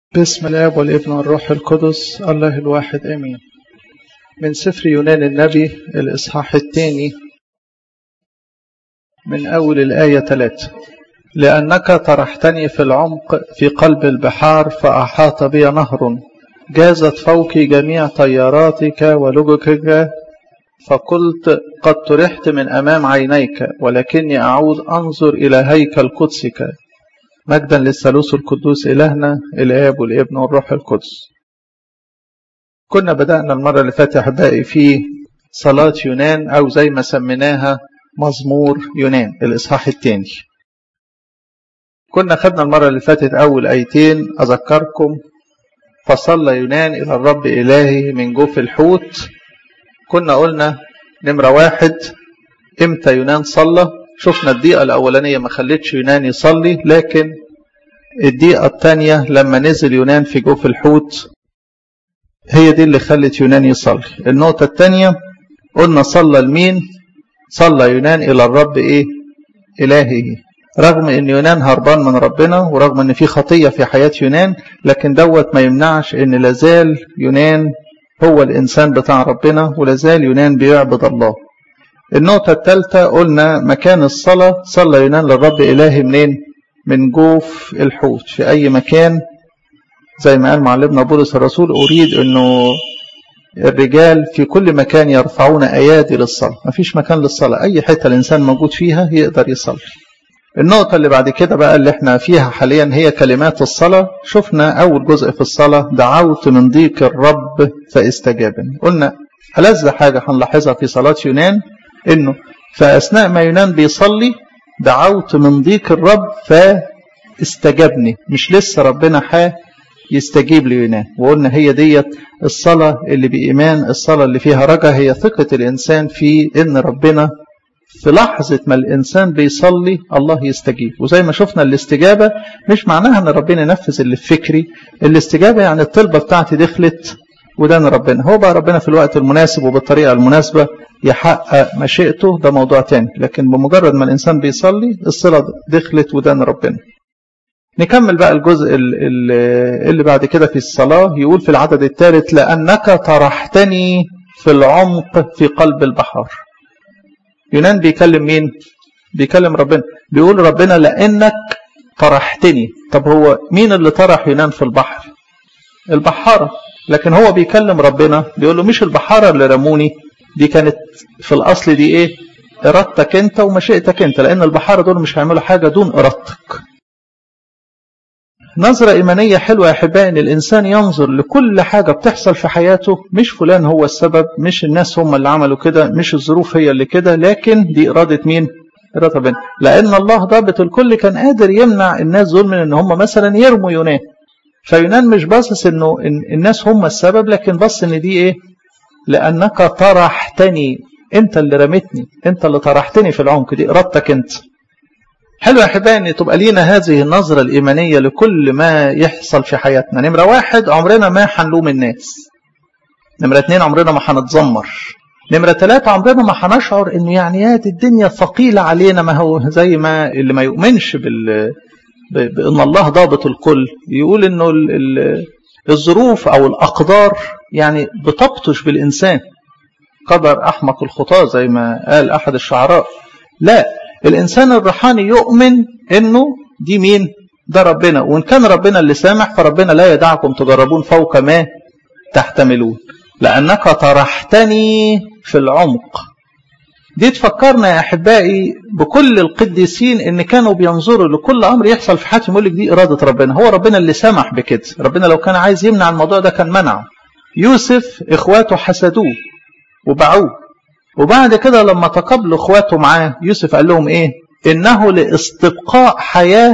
باسم الاب والابن والروح القدس الله الواحد امين من سفر يونان النبي الاصحاح الثاني من اول الايه 3 لانك طرحتني في العمق في قلب البحار فاحاط بي نهر جازت فوقي جميع طياراتك ولجكك فقلت قد طرحت من امام عينيك ولكني اعود انظر الى هيكل قدسك مجدا للثالوث القدوس إلهنا الآب والابن والروح القدس كنا بدأنا المرة اللي فاتت أحبائي في صلاة يونان أو زي ما سميناها مزمور يونان الإصحاح الثاني كنا خدنا المرة اللي فاتت أول آيتين أذكركم فصلى يونان إلى الرب إلهه من جوف الحوت كنا قلنا نمرة واحد إمتى يونان صلى شفنا الدقيقة الأولانية ما خلتش يونان يصلي لكن الدقيقة الثانية لما نزل يونان في جوف الحوت هي دي اللي خلت يونان يصلي النقطة الثانية قلنا صلى لمين صلى يونان إلى الرب إيه إلهه رغم ان يونان هربان من ربنا ورغم ان في خطية في حياة يونان لكن دوت ما يمنعش ان لازال يونان هو الانسان بتاع ربنا ولازال يونان بيعبد الله النقطة الثالثة قلنا مكان الصلاة صلى يونان للرب إلهي منين؟ من جوف الحوت في أي مكان زي ما قال معلمنا بولس الرسول أريد أنه الرجال في كل مكان يرفعون أيادي للصلاة مفيش مكان للصلاة أي حتة الإنسان موجود فيها يقدر يصلي النقطة اللي بعد كده بقى اللي احنا فيها حاليا هي كلمات الصلاة شفنا أول جزء في الصلاة دعوت من ضيق الرب فاستجابني قلنا ألذ حاجة هنلاحظها في صلاة يونان انه فاثناء ما يونان بيصلي دعوت من ضيق الرب فاستجابني مش لسه ربنا حا يستجيب ليونان وقلنا هي ديت الصلاة اللي بإيمان الصلاة اللي فيها رجا هي ثقة الإنسان في إن ربنا في لحظة ما الإنسان بيصلي الله يستجيب وزي ما شفنا الاستجابة مش معناها أن ربنا ينفذ اللي في فكري الاستجابة يعني الطلبة بتاعتي دخلت ودان ربنا هو بقى ربنا في الوقت المناسب وبالطريقة المناسبة يحقق مشيئته ده موضوع تاني لكن بمجرد ما الإنسان بيصلي الصلة دخلت ودان ربنا نكمل بقى الجزء اللي بعد كده في الصلاة يقول في العدد الثالث لأنك طرحتني في العمق في قلب البحر يونان بيكلم مين بيكلم ربنا بيقول ربنا لأنك طرحتني طب هو مين اللي طرح يونان في البحر البحارة لكن هو بيكلم ربنا بيقول له مش البحارة اللي رموني دي كانت في الأصل دي إيه إرادتك أنت ومشيئتك أنت لأن البحارة دول مش هيعملوا حاجة دون إرادتك نظرة إيمانية حلوة يا أحبائي إن الإنسان ينظر لكل حاجة بتحصل في حياته مش فلان هو السبب مش الناس هم اللي عملوا كده مش الظروف هي اللي كده لكن دي إرادة مين؟ إرادة ربنا لأن الله ضابط الكل كان قادر يمنع الناس دول من إن هم مثلا يرموا يونان فيونان مش باصص إنه إن الناس هم السبب لكن بص إن دي إيه؟ لأنك طرحتني أنت اللي رمتني أنت اللي طرحتني في العمق دي إرادتك أنت حلو يا أحبائي أن تبقى لينا هذه النظرة الإيمانية لكل ما يحصل في حياتنا نمرة واحد عمرنا ما هنلوم الناس نمرة اتنين عمرنا ما هنتذمر نمرة ثلاثة عمرنا ما هنشعر انه يعني يا الدنيا ثقيلة علينا ما هو زي ما اللي ما يؤمنش بال بان الله ضابط الكل يقول انه ال... ال... الظروف او الاقدار يعني بتبطش بالانسان قدر احمق الخطاه زي ما قال احد الشعراء لا الانسان الروحاني يؤمن انه دي مين ده ربنا وان كان ربنا اللي سامح فربنا لا يدعكم تجربون فوق ما تحتملون لانك طرحتني في العمق دي تفكرنا يا احبائي بكل القديسين ان كانوا بينظروا لكل امر يحصل في حياتهم يقول لك دي اراده ربنا هو ربنا اللي سمح بكده ربنا لو كان عايز يمنع الموضوع ده كان منعه يوسف اخواته حسدوه وباعوه وبعد كده لما تقابلوا اخواته معاه يوسف قال لهم ايه انه لاستبقاء حياه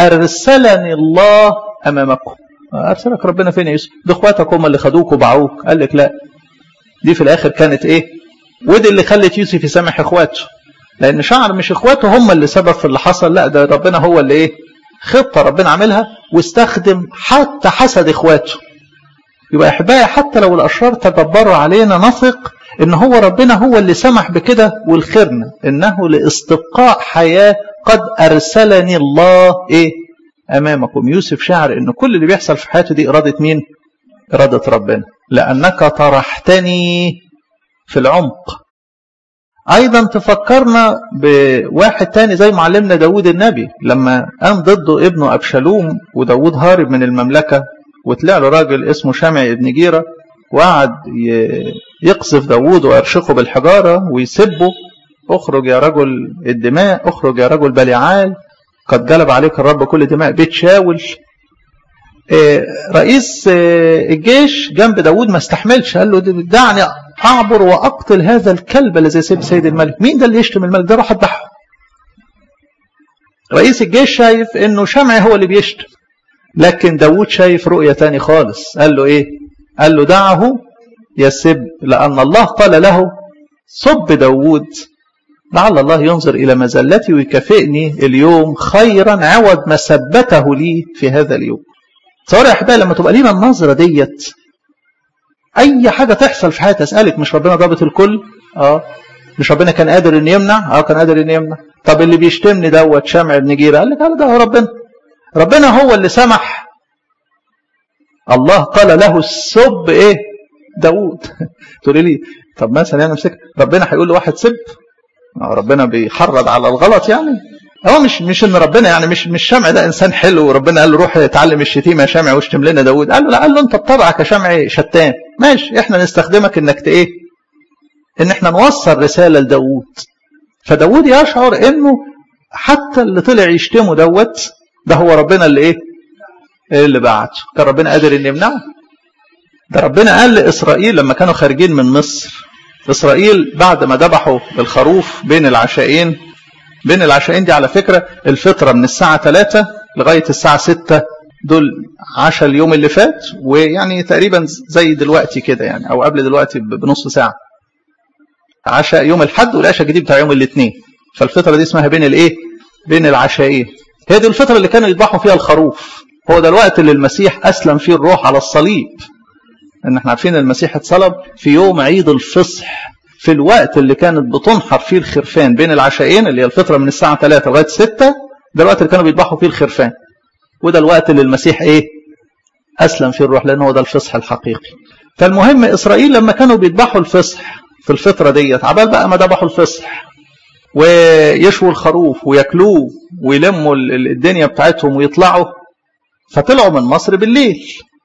ارسلني الله امامكم ارسلك ربنا فين يا يوسف ده اخواتك هم اللي خدوك وباعوك قال لك لا دي في الاخر كانت ايه ودي اللي خلت يوسف يسامح اخواته لان شعر مش اخواته هم اللي سبب في اللي حصل لا ده ربنا هو اللي ايه خطه ربنا عاملها واستخدم حتى حسد اخواته يبقى احبائي حتى لو الاشرار تجبروا علينا نثق ان هو ربنا هو اللي سمح بكده والخيرنا انه لاستبقاء حياه قد ارسلني الله ايه أمامكم يوسف شعر أن كل اللي بيحصل في حياته دي إرادة مين إرادة ربنا لأنك طرحتني في العمق أيضا تفكرنا بواحد تاني زي معلمنا داود النبي لما قام ضده ابنه أبشالوم وداود هارب من المملكة وطلع له راجل اسمه شمع ابن جيرة وقعد يقصف داود ويرشقه بالحجارة ويسبه اخرج يا رجل الدماء اخرج يا رجل بليعال قد جلب عليك الرب كل دماء بيت شاول رئيس الجيش جنب داود ما استحملش قال له دعني أعبر وأقتل هذا الكلب الذي يسيب سيد الملك مين ده اللي يشتم الملك ده روح اذبحه رئيس الجيش شايف انه شمعي هو اللي بيشتم لكن داود شايف رؤية تاني خالص قال له ايه قال له دعه يسب لأن الله قال له صب داود لعل الله ينظر إلى مزلتي ويكافئني اليوم خيرا عوض ما ثبته لي في هذا اليوم تصور يا احبائي لما تبقى لينا النظره ديت اي حاجه تحصل في حياتي اسالك مش ربنا ضابط الكل اه مش ربنا كان قادر ان يمنع اه كان قادر ان يمنع طب اللي بيشتمني دوت شمع ابن جيره قال لك قال ده هو ربنا ربنا هو اللي سمح الله قال له السب ايه داوود تقولي لي طب مثلا انا امسك ربنا هيقول لواحد سب ربنا بيحرض على الغلط يعني هو مش مش ان ربنا يعني مش مش شمع ده انسان حلو وربنا قال له روح اتعلم الشتيمه يا شمع واشتم لنا داوود قال له لا قال له انت بطبعك يا شمع شتان ماشي احنا نستخدمك انك ايه ان احنا نوصل رساله لداوود فداوود يشعر انه حتى اللي طلع يشتمه دوت ده هو ربنا اللي ايه اللي بعته كان ربنا قادر ان يمنعه ده ربنا قال لاسرائيل لما كانوا خارجين من مصر اسرائيل بعد ما ذبحوا الخروف بين العشاءين بين العشاءين دي على فكرة الفطرة من الساعة 3 لغاية الساعة 6 دول عشاء اليوم اللي فات ويعني تقريبا زي دلوقتي كده يعني أو قبل دلوقتي بنص ساعة عشاء يوم الحد والعشاء الجديد بتاع يوم الاثنين فالفطرة دي اسمها بين الايه بين العشاءين هي دي الفطرة اللي كانوا يذبحوا فيها الخروف هو ده الوقت اللي المسيح أسلم فيه الروح على الصليب ان احنا عارفين المسيح اتصلب في يوم عيد الفصح في الوقت اللي كانت بتنحر فيه الخرفان بين العشاءين اللي هي الفترة من الساعة 3 لغاية 6 ده الوقت اللي كانوا بيذبحوا فيه الخرفان وده الوقت اللي المسيح ايه أسلم فيه الروح لأن هو ده الفصح الحقيقي فالمهم إسرائيل لما كانوا بيذبحوا الفصح في الفترة ديت عبال بقى ما ذبحوا الفصح ويشووا الخروف وياكلوه ويلموا الدنيا بتاعتهم ويطلعوا فطلعوا من مصر بالليل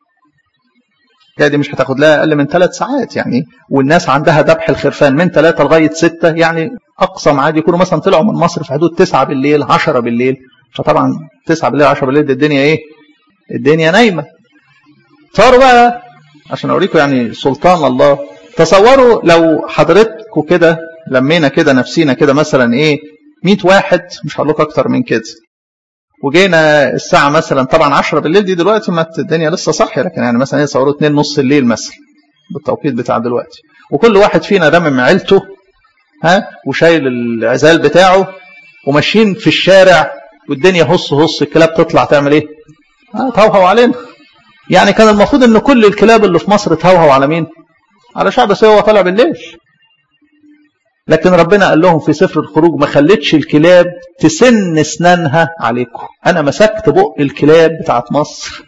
دي مش هتاخد لها اقل من ثلاث ساعات يعني والناس عندها ذبح الخرفان من ثلاثة لغاية ستة يعني اقصى ميعاد يكونوا مثلا طلعوا من مصر في حدود 9 بالليل 10 بالليل فطبعا 9 بالليل 10 بالليل دي الدنيا ايه الدنيا نايمة تصوروا بقى عشان اوريكم يعني سلطان الله تصوروا لو حضرتكم كده لمينا كده نفسينا كده مثلا ايه 100 واحد مش هقول لكم اكتر من كده وجينا الساعة مثلا طبعا 10 بالليل دي دلوقتي ما الدنيا لسه صاحية لكن يعني مثلا يصوروا 2 نص الليل مثلا بالتوقيت بتاع دلوقتي وكل واحد فينا رامم عيلته ها وشايل العزال بتاعه وماشيين في الشارع والدنيا هص هص الكلاب تطلع تعمل ايه؟ اه تهوهو علينا يعني كان المفروض ان كل الكلاب اللي في مصر تهوهو على مين؟ على شعب سيوة هو طالع بالليل لكن ربنا قال لهم في سفر الخروج ما خلتش الكلاب تسن اسنانها عليكم انا مسكت بق الكلاب بتاعت مصر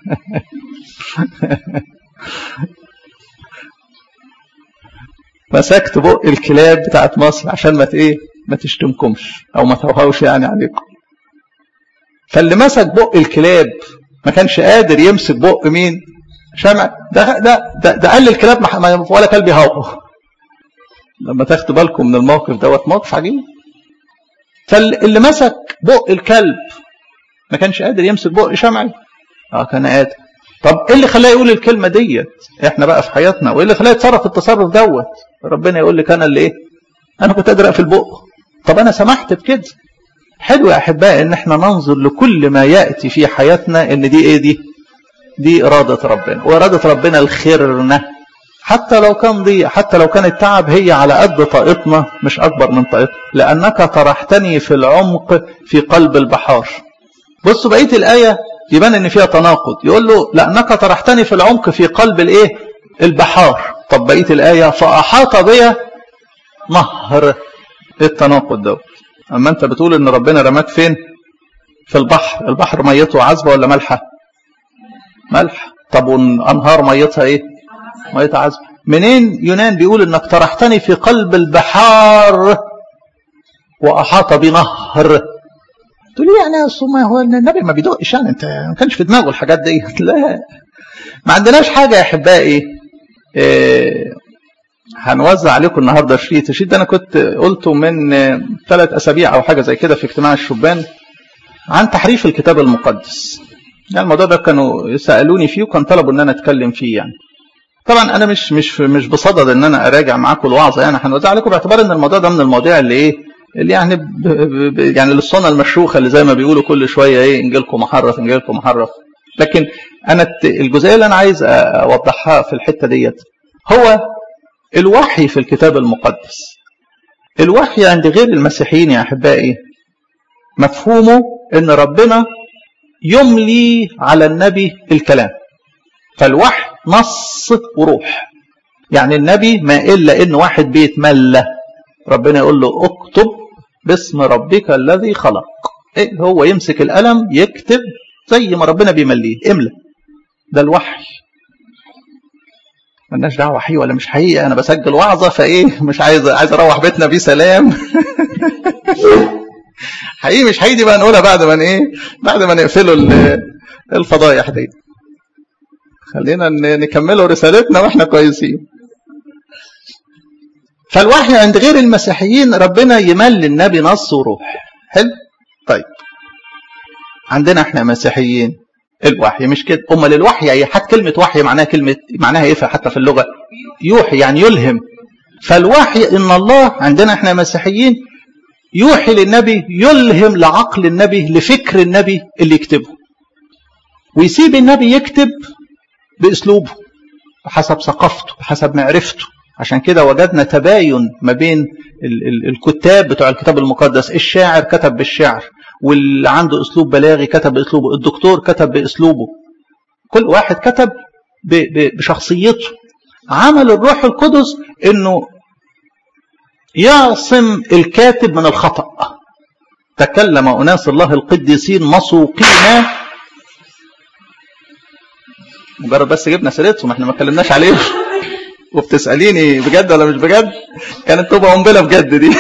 مسكت بق الكلاب بتاعت مصر عشان ما ايه ما تشتمكمش او ما توهوش يعني عليكم فاللي مسك بق الكلاب ما كانش قادر يمسك بق مين شمع ده ده ده, ده قال للكلاب ولا كلب يهوه لما تاخدوا بالكم من الموقف دوت موقف عجيب فاللي مسك بق الكلب ما كانش قادر يمسك بق شمعي اه كان قادر طب ايه اللي خلاه يقول الكلمه ديت احنا بقى في حياتنا وايه اللي خلاه يتصرف التصرف دوت ربنا يقول لك انا اللي ايه انا كنت قادر اقفل بقه طب انا سمحت بكده حلو يا احبائي ان احنا ننظر لكل ما ياتي في حياتنا ان دي ايه دي دي اراده ربنا واراده ربنا الخيرنا حتى لو كان ضيق حتى لو كان التعب هي على قد طاقتنا مش أكبر من طاقتنا لأنك طرحتني في العمق في قلب البحار بصوا بقية الآية يبان ان فيها تناقض يقول له لأنك طرحتني في العمق في قلب الايه البحار طب بقية الآية فأحاط بي نهر التناقض ده أما أنت بتقول ان ربنا رماك فين في البحر البحر ميته عذبة ولا مالحة ملح طب والأنهار ميتها إيه ميتها عذبة منين يونان بيقول إنك طرحتني في قلب البحار وأحاط بنهر تقول لي يعني اصل ما هو النبي ما بيدقش يعني انت ما كانش في دماغه الحاجات دي لا ما عندناش حاجه يا احبائي إيه هنوزع عليكم النهارده شريط الشريط ده انا كنت قلته من ثلاث اسابيع او حاجه زي كده في اجتماع الشبان عن تحريف الكتاب المقدس يعني الموضوع ده كانوا سالوني فيه وكان طلبوا ان انا اتكلم فيه يعني طبعا انا مش مش مش بصدد ان انا اراجع معاكم الوعظه يعني هنوزع عليكم باعتبار ان الموضوع ده من المواضيع اللي ايه اللي يعني ب ب يعني للصونه المشروخه اللي زي ما بيقولوا كل شويه ايه انجيلكم محرف انجيلكم محرف لكن انا الجزئيه اللي انا عايز اوضحها في الحته ديت هو الوحي في الكتاب المقدس الوحي عند غير المسيحيين يا احبائي مفهومه ان ربنا يملي على النبي الكلام فالوحي نص وروح يعني النبي ما الا ان واحد بيتملى ربنا يقول له اكتب باسم ربك الذي خلق إيه هو يمسك القلم يكتب زي ما ربنا بيمليه املى ده الوحي ملناش دعوه حقيقي ولا مش حقيقي انا بسجل وعظه فايه مش عايز عايز اروح بيتنا بسلام حقيقي مش حقيقي دي بقى نقولها بعد ما ايه بعد ما نقفلوا الفضايح دي خلينا نكملوا رسالتنا واحنا كويسين فالوحي عند غير المسيحيين ربنا يمل النبي نص وروح حلو طيب عندنا احنا مسيحيين الوحي مش كده امال الوحي اي حد كلمه وحي معناها كلمه معناها ايه حتى في اللغه يوحي يعني يلهم فالوحي ان الله عندنا احنا مسيحيين يوحي للنبي يلهم لعقل النبي لفكر النبي اللي يكتبه ويسيب النبي يكتب باسلوبه بحسب ثقافته بحسب معرفته عشان كده وجدنا تباين ما بين ال ال الكتاب بتوع الكتاب المقدس الشاعر كتب بالشعر واللي عنده اسلوب بلاغي كتب باسلوبه الدكتور كتب باسلوبه كل واحد كتب ب ب بشخصيته عمل الروح القدس انه يعصم الكاتب من الخطأ تكلم أناس الله القديسين مسوقين مجرد بس جبنا سيرتهم احنا ما اتكلمناش عليهم وبتسأليني بجد ولا مش بجد كانت تبقى قنبلة بجد دي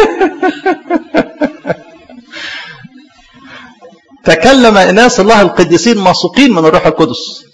تكلم إناس الله القديسين مسوقين من الروح القدس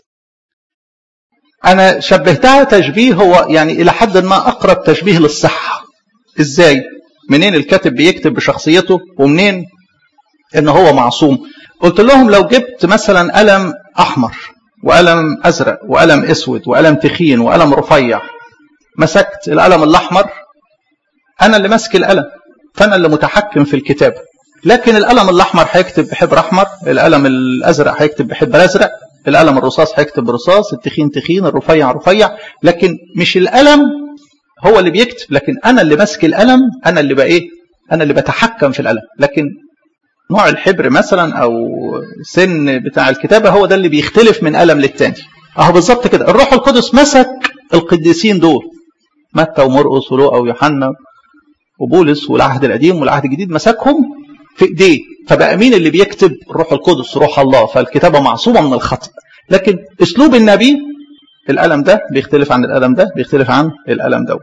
أنا شبهتها تشبيه هو يعني إلى حد ما أقرب تشبيه للصحة إزاي منين الكاتب بيكتب بشخصيته ومنين إن هو معصوم قلت لهم لو جبت مثلا قلم أحمر وقلم أزرق وقلم أسود وقلم تخين وقلم رفيع مسكت القلم الأحمر أنا اللي ماسك القلم فأنا اللي متحكم في الكتابة لكن القلم الأحمر هيكتب بحبر أحمر القلم الأزرق هيكتب بحبر أزرق القلم الرصاص هيكتب برصاص التخين تخين الرفيع رفيع لكن مش القلم هو اللي بيكتب لكن أنا اللي ماسك القلم أنا اللي بقى إيه أنا اللي بتحكم في القلم لكن نوع الحبر مثلا او سن بتاع الكتابه هو ده اللي بيختلف من قلم للتاني اهو بالظبط كده الروح القدس مسك القديسين دول متى ومرقس ولوقا ويوحنا وبولس والعهد القديم والعهد الجديد مسكهم في ايديه فبقى مين اللي بيكتب الروح القدس روح الله فالكتابه معصومه من الخطا لكن اسلوب النبي القلم ده بيختلف عن القلم ده بيختلف عن القلم دوت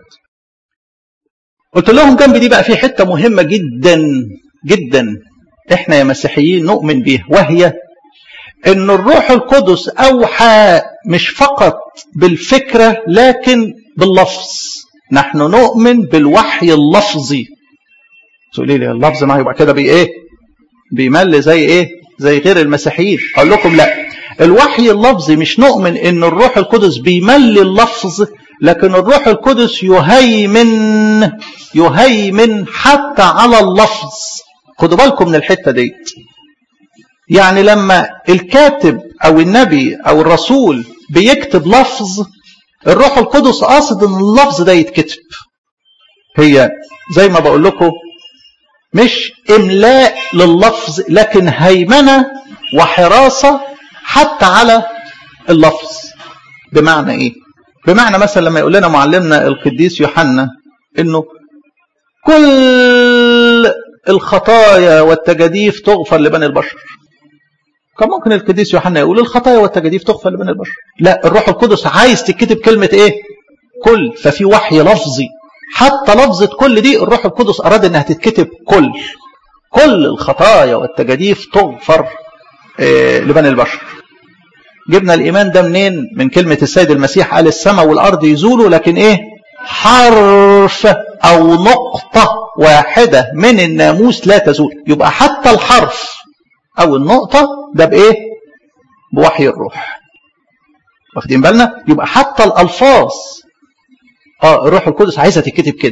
قلت لهم جنب دي بقى في حته مهمه جدا جدا احنا يا مسيحيين نؤمن بيها وهي ان الروح القدس اوحى مش فقط بالفكره لكن باللفظ نحن نؤمن بالوحي اللفظي تقولي لي اللفظ ما يبقى كده بي ايه بيمل زي ايه زي غير المسيحيين اقول لكم لا الوحي اللفظي مش نؤمن ان الروح القدس بيمل اللفظ لكن الروح القدس يهيمن يهيمن حتى على اللفظ خدوا بالكم من الحته ديت يعني لما الكاتب او النبي او الرسول بيكتب لفظ الروح القدس قاصد ان اللفظ ده يتكتب هي زي ما بقول لكم مش املاء لللفظ لكن هيمنه وحراسه حتى على اللفظ بمعنى ايه بمعنى مثلا لما يقول لنا معلمنا القديس يوحنا انه كل الخطايا والتجاديف تغفر لبني البشر كان ممكن القديس يوحنا يقول الخطايا والتجاديف تغفر لبني البشر لا الروح القدس عايز تكتب كلمة ايه كل ففي وحي لفظي حتى لفظة كل دي الروح القدس أراد أنها تتكتب كل كل الخطايا والتجاديف تغفر إيه لبني البشر جبنا الإيمان ده منين من كلمة السيد المسيح قال السماء والأرض يزولوا لكن إيه حرف أو نقطة واحدة من الناموس لا تزول يبقى حتى الحرف أو النقطة ده بإيه بوحي الروح واخدين بالنا يبقى حتى الألفاظ اه الروح القدس عايزها تتكتب كده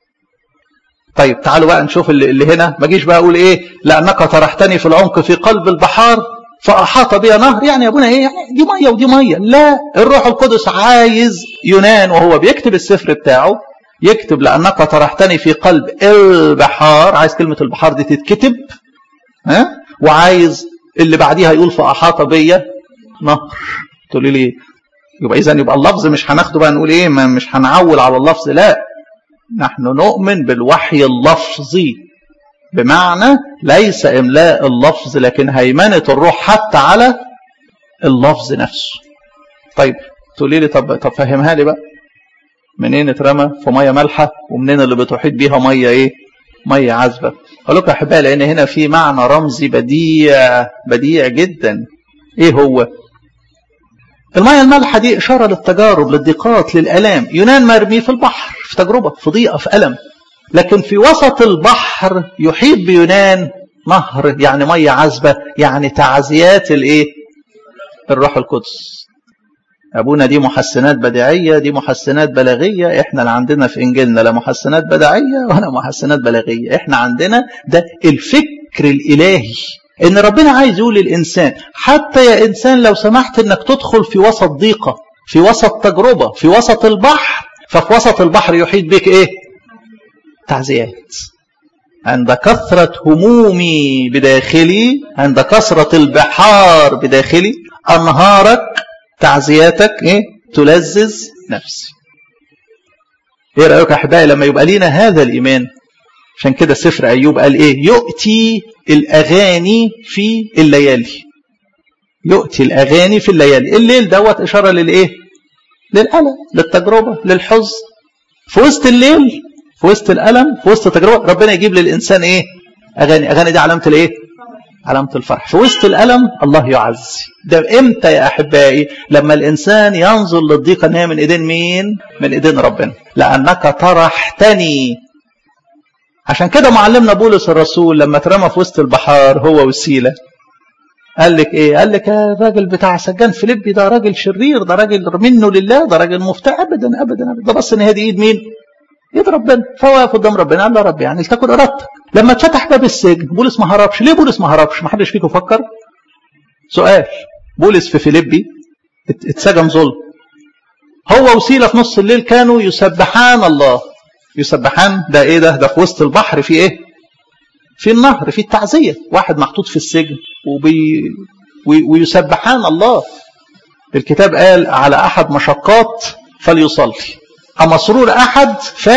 طيب تعالوا بقى نشوف اللي, اللي هنا ما جيش بقى اقول ايه لانك طرحتني في العمق في قلب البحار فاحاط بي نهر يعني يا ابونا ايه يعني دي ميه ودي ميه لا الروح القدس عايز يونان وهو بيكتب السفر بتاعه يكتب لانك طرحتني في قلب البحار عايز كلمه البحار دي تتكتب ها وعايز اللي بعديها يقول فاحاط بي نهر تقولي لي يبقى اذا يبقى اللفظ مش هناخده بقى نقول ايه ما مش هنعول على اللفظ لا نحن نؤمن بالوحي اللفظي بمعنى ليس املاء اللفظ لكن هيمنه الروح حتى على اللفظ نفسه طيب تقولي لي طب طب فهمها لي بقى منين اترمى في ميه مالحه ومنين اللي بتحيط بيها ميه ايه ميه عذبه اقول لكم يا احبائي لان هنا في معنى رمزي بديع بديع جدا ايه هو المية المالحة دي إشارة للتجارب للضيقات للألام يونان مرمي في البحر في تجربة في ضيقة في ألم لكن في وسط البحر يحيط بيونان نهر يعني مية عذبة يعني تعزيات الإيه الروح القدس أبونا دي محسنات بديعية دي محسنات بلاغية إحنا اللي عندنا في إنجيلنا لا محسنات بديعية ولا محسنات بلاغية إحنا عندنا ده الفكر الإلهي ان ربنا عايز يقول للانسان حتى يا انسان لو سمحت انك تدخل في وسط ضيقه في وسط تجربه في وسط البحر ففي وسط البحر يحيط بك ايه تعزيات عند كثرة همومي بداخلي عند كثرة البحار بداخلي أنهارك تعزياتك إيه؟ تلذذ نفسي إيه رأيك أحبائي لما يبقى لينا هذا الإيمان عشان كده سفر أيوب قال إيه يؤتي الأغاني في الليالي يؤتي الأغاني في الليالي الليل دوت إشارة للإيه للألم للتجربة للحزن في وسط الليل في وسط الألم في وسط التجربة ربنا يجيب للإنسان إيه أغاني أغاني دي علامة الإيه علامة الفرح في وسط الألم الله يعزي ده إمتى يا أحبائي لما الإنسان ينظر للضيقة إن هي من إيدين مين من إيدين ربنا لأنك طرحتني عشان كده معلمنا بولس الرسول لما اترمى في وسط البحار هو وسيله قال لك ايه قال لك الراجل بتاع سجان فيليبي ده راجل شرير ده راجل منه لله ده راجل مفتى ابدا ابدا ابدا ده بص ان هي دي ايد مين ايد ربنا فهو واقف قدام ربنا قال له رب يعني لتكن ارادتك لما اتفتح باب السجن بولس ما هربش ليه بولس ما هربش ما حدش فيكم فكر سؤال بولس في فيليبي اتسجن ظلم هو وسيله في نص الليل كانوا يسبحان الله يسبحان ده ايه ده ده في وسط البحر في ايه في النهر في التعزيه واحد محطوط في السجن وبي ويسبحان الله الكتاب قال على احد مشقات فليصلي اما سرور احد ف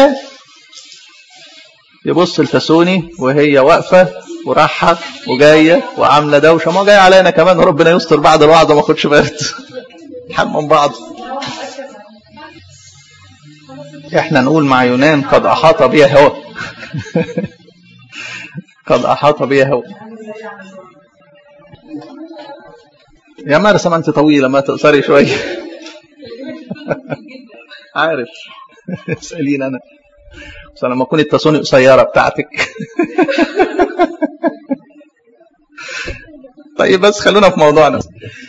يبص الفسوني وهي واقفه وراحه وجايه وعامله دوشه ما جايه علينا كمان وربنا يستر بعد الوعظه ما اخدش برد نحمم بعض احنا نقول مع يونان قد احاط بها هو قد احاط بها هو يا مرسى ما انت طويله ما تقصري شويه عارف اسالين انا بس لما اكون التسوني قصيره بتاعتك طيب بس خلونا في موضوعنا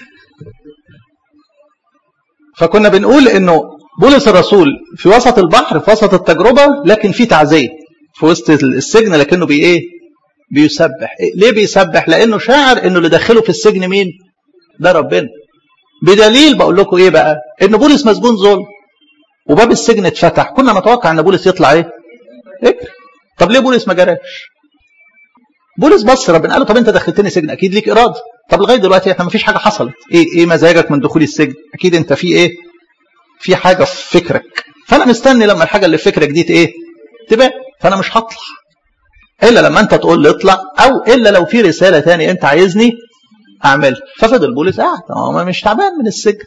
فكنا بنقول انه بولس الرسول في وسط البحر في وسط التجربة لكن في تعزية في وسط السجن لكنه بي ايه بيسبح ليه بيسبح لانه شاعر انه اللي دخله في السجن مين ده ربنا بدليل بقول لكم ايه بقى ان بولس مسجون ظلم وباب السجن اتفتح كنا نتوقع ان بولس يطلع ايه اجري طب ليه بولس ما جراش بولس بص ربنا قال له طب انت دخلتني سجن اكيد ليك اراده طب لغايه دلوقتي احنا ما فيش حاجه حصلت ايه ايه مزاجك من دخول السجن اكيد انت في ايه في حاجه في فكرك فانا مستني لما الحاجه اللي في فكرك دي ايه تبقى فانا مش هطلع الا لما انت تقول لي اطلع او الا لو في رساله تاني انت عايزني اعملها ففضل بولس قاعد هو مش تعبان من السجن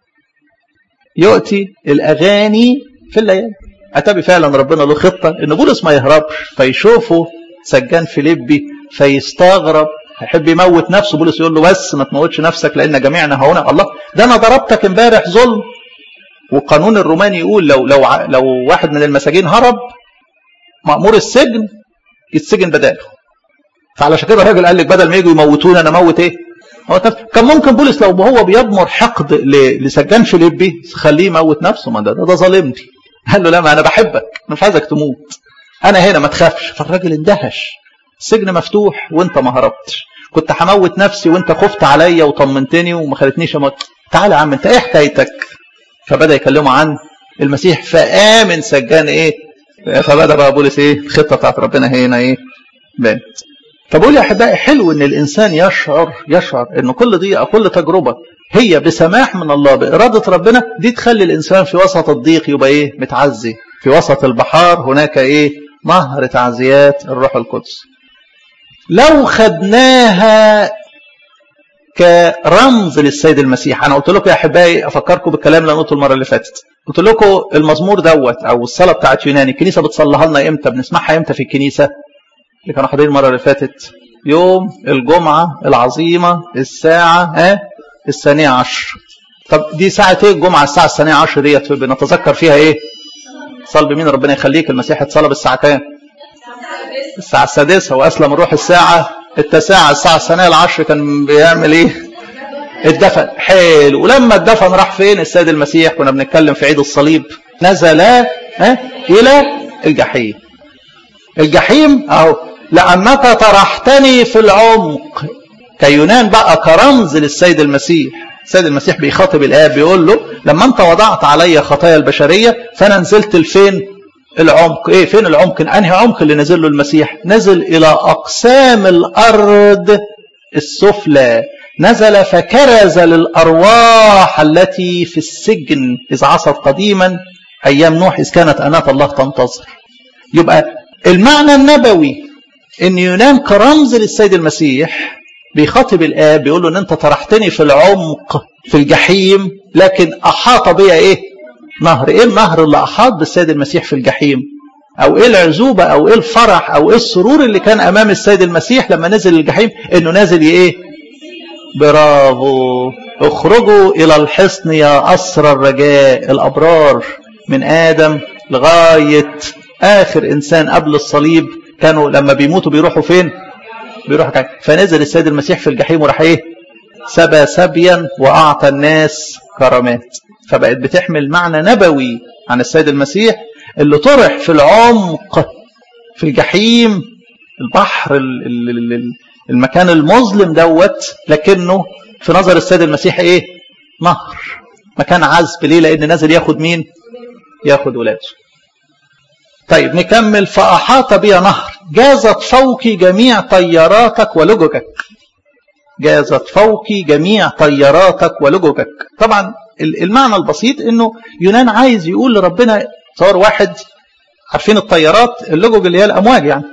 يؤتي الاغاني في الليالي اتابي فعلا ربنا له خطه ان بولس ما يهربش فيشوفه سجان فيليبي فيستغرب هيحب يموت نفسه بولس يقول له بس ما تموتش نفسك لان جميعنا هنا الله ده انا ضربتك امبارح ظلم والقانون الروماني يقول لو لو لو واحد من المساجين هرب مأمور السجن يتسجن بداله فعلشان كده الراجل قال لك بدل ما يجوا يموتوني انا اموت ايه؟ موت نفسي كان ممكن بولس لو هو بيضمر حقد لسجان فيليبي خليه يموت نفسه ما ده ده, ده ظالمني قال له لا ما انا بحبك انا مش عايزك تموت انا هنا ما تخافش فالراجل اندهش السجن مفتوح وانت ما هربتش كنت هموت نفسي وانت خفت عليا وطمنتني وما خلتنيش اموت تعالى يا عم انت ايه حكايتك فبدا يكلمه عن المسيح فامن سجان ايه فبدا بقى بولس ايه الخطه بتاعت ربنا هنا ايه بانت فبقول يا احبائي حلو ان الانسان يشعر يشعر ان كل ضيقه كل تجربه هي بسماح من الله باراده ربنا دي تخلي الانسان في وسط الضيق يبقى ايه متعزي في وسط البحار هناك ايه نهر تعزيات الروح القدس لو خدناها كرمز للسيد المسيح انا قلت لكم يا احبائي افكركم بالكلام اللي قلته المره اللي فاتت قلت لكم المزمور دوت او الصلاه بتاعت يوناني الكنيسه بتصليها لنا امتى بنسمعها امتى في الكنيسه اللي كانوا حاضرين المره اللي فاتت يوم الجمعه العظيمه الساعه ها الثانيه عشر طب دي ساعه ايه الجمعه الساعه الثانيه عشر ديت بنتذكر فيها ايه صلب مين ربنا يخليك المسيح اتصلب الساعه كام الساعة السادسة وأسلم الروح الساعة التاسعة الساعة الثانية العشر كان بيعمل إيه؟ اتدفن حلو ولما اتدفن راح فين السيد المسيح كنا بنتكلم في عيد الصليب نزل ها إلى الجحيم الجحيم أهو لأنك طرحتني في العمق كيونان بقى كرمز للسيد المسيح السيد المسيح بيخاطب الآب بيقول له لما أنت وضعت علي خطايا البشرية فأنا نزلت لفين العمق ايه فين العمق انهي عمق اللي نزل له المسيح نزل الى اقسام الارض السفلى نزل فكرز للارواح التي في السجن اذ عصت قديما ايام نوح اذ كانت انات الله تنتظر يبقى المعنى النبوي ان يونان كرمز للسيد المسيح بيخاطب الاب بيقول له ان انت طرحتني في العمق في الجحيم لكن احاط بيا ايه نهر ايه النهر اللي احاط بالسيد المسيح في الجحيم او ايه العزوبة او ايه الفرح او ايه السرور اللي كان امام السيد المسيح لما نزل الجحيم انه نازل ايه برافو اخرجوا الى الحصن يا اسر الرجاء الابرار من ادم لغاية اخر انسان قبل الصليب كانوا لما بيموتوا بيروحوا فين بيروحوا كان. فنزل السيد المسيح في الجحيم وراح ايه سبى سبيا واعطى الناس كرامات فبقت بتحمل معنى نبوي عن السيد المسيح اللي طرح في العمق في الجحيم البحر المكان المظلم دوت لكنه في نظر السيد المسيح ايه نهر مكان عذب ليه لان نازل ياخد مين ياخد ولاده طيب نكمل فأحاط بي نهر جازت فوقي جميع طياراتك ولججك جازت فوقي جميع طياراتك ولججك طبعا المعنى البسيط انه يونان عايز يقول لربنا تصور واحد عارفين الطيارات اللجج اللي هي الامواج يعني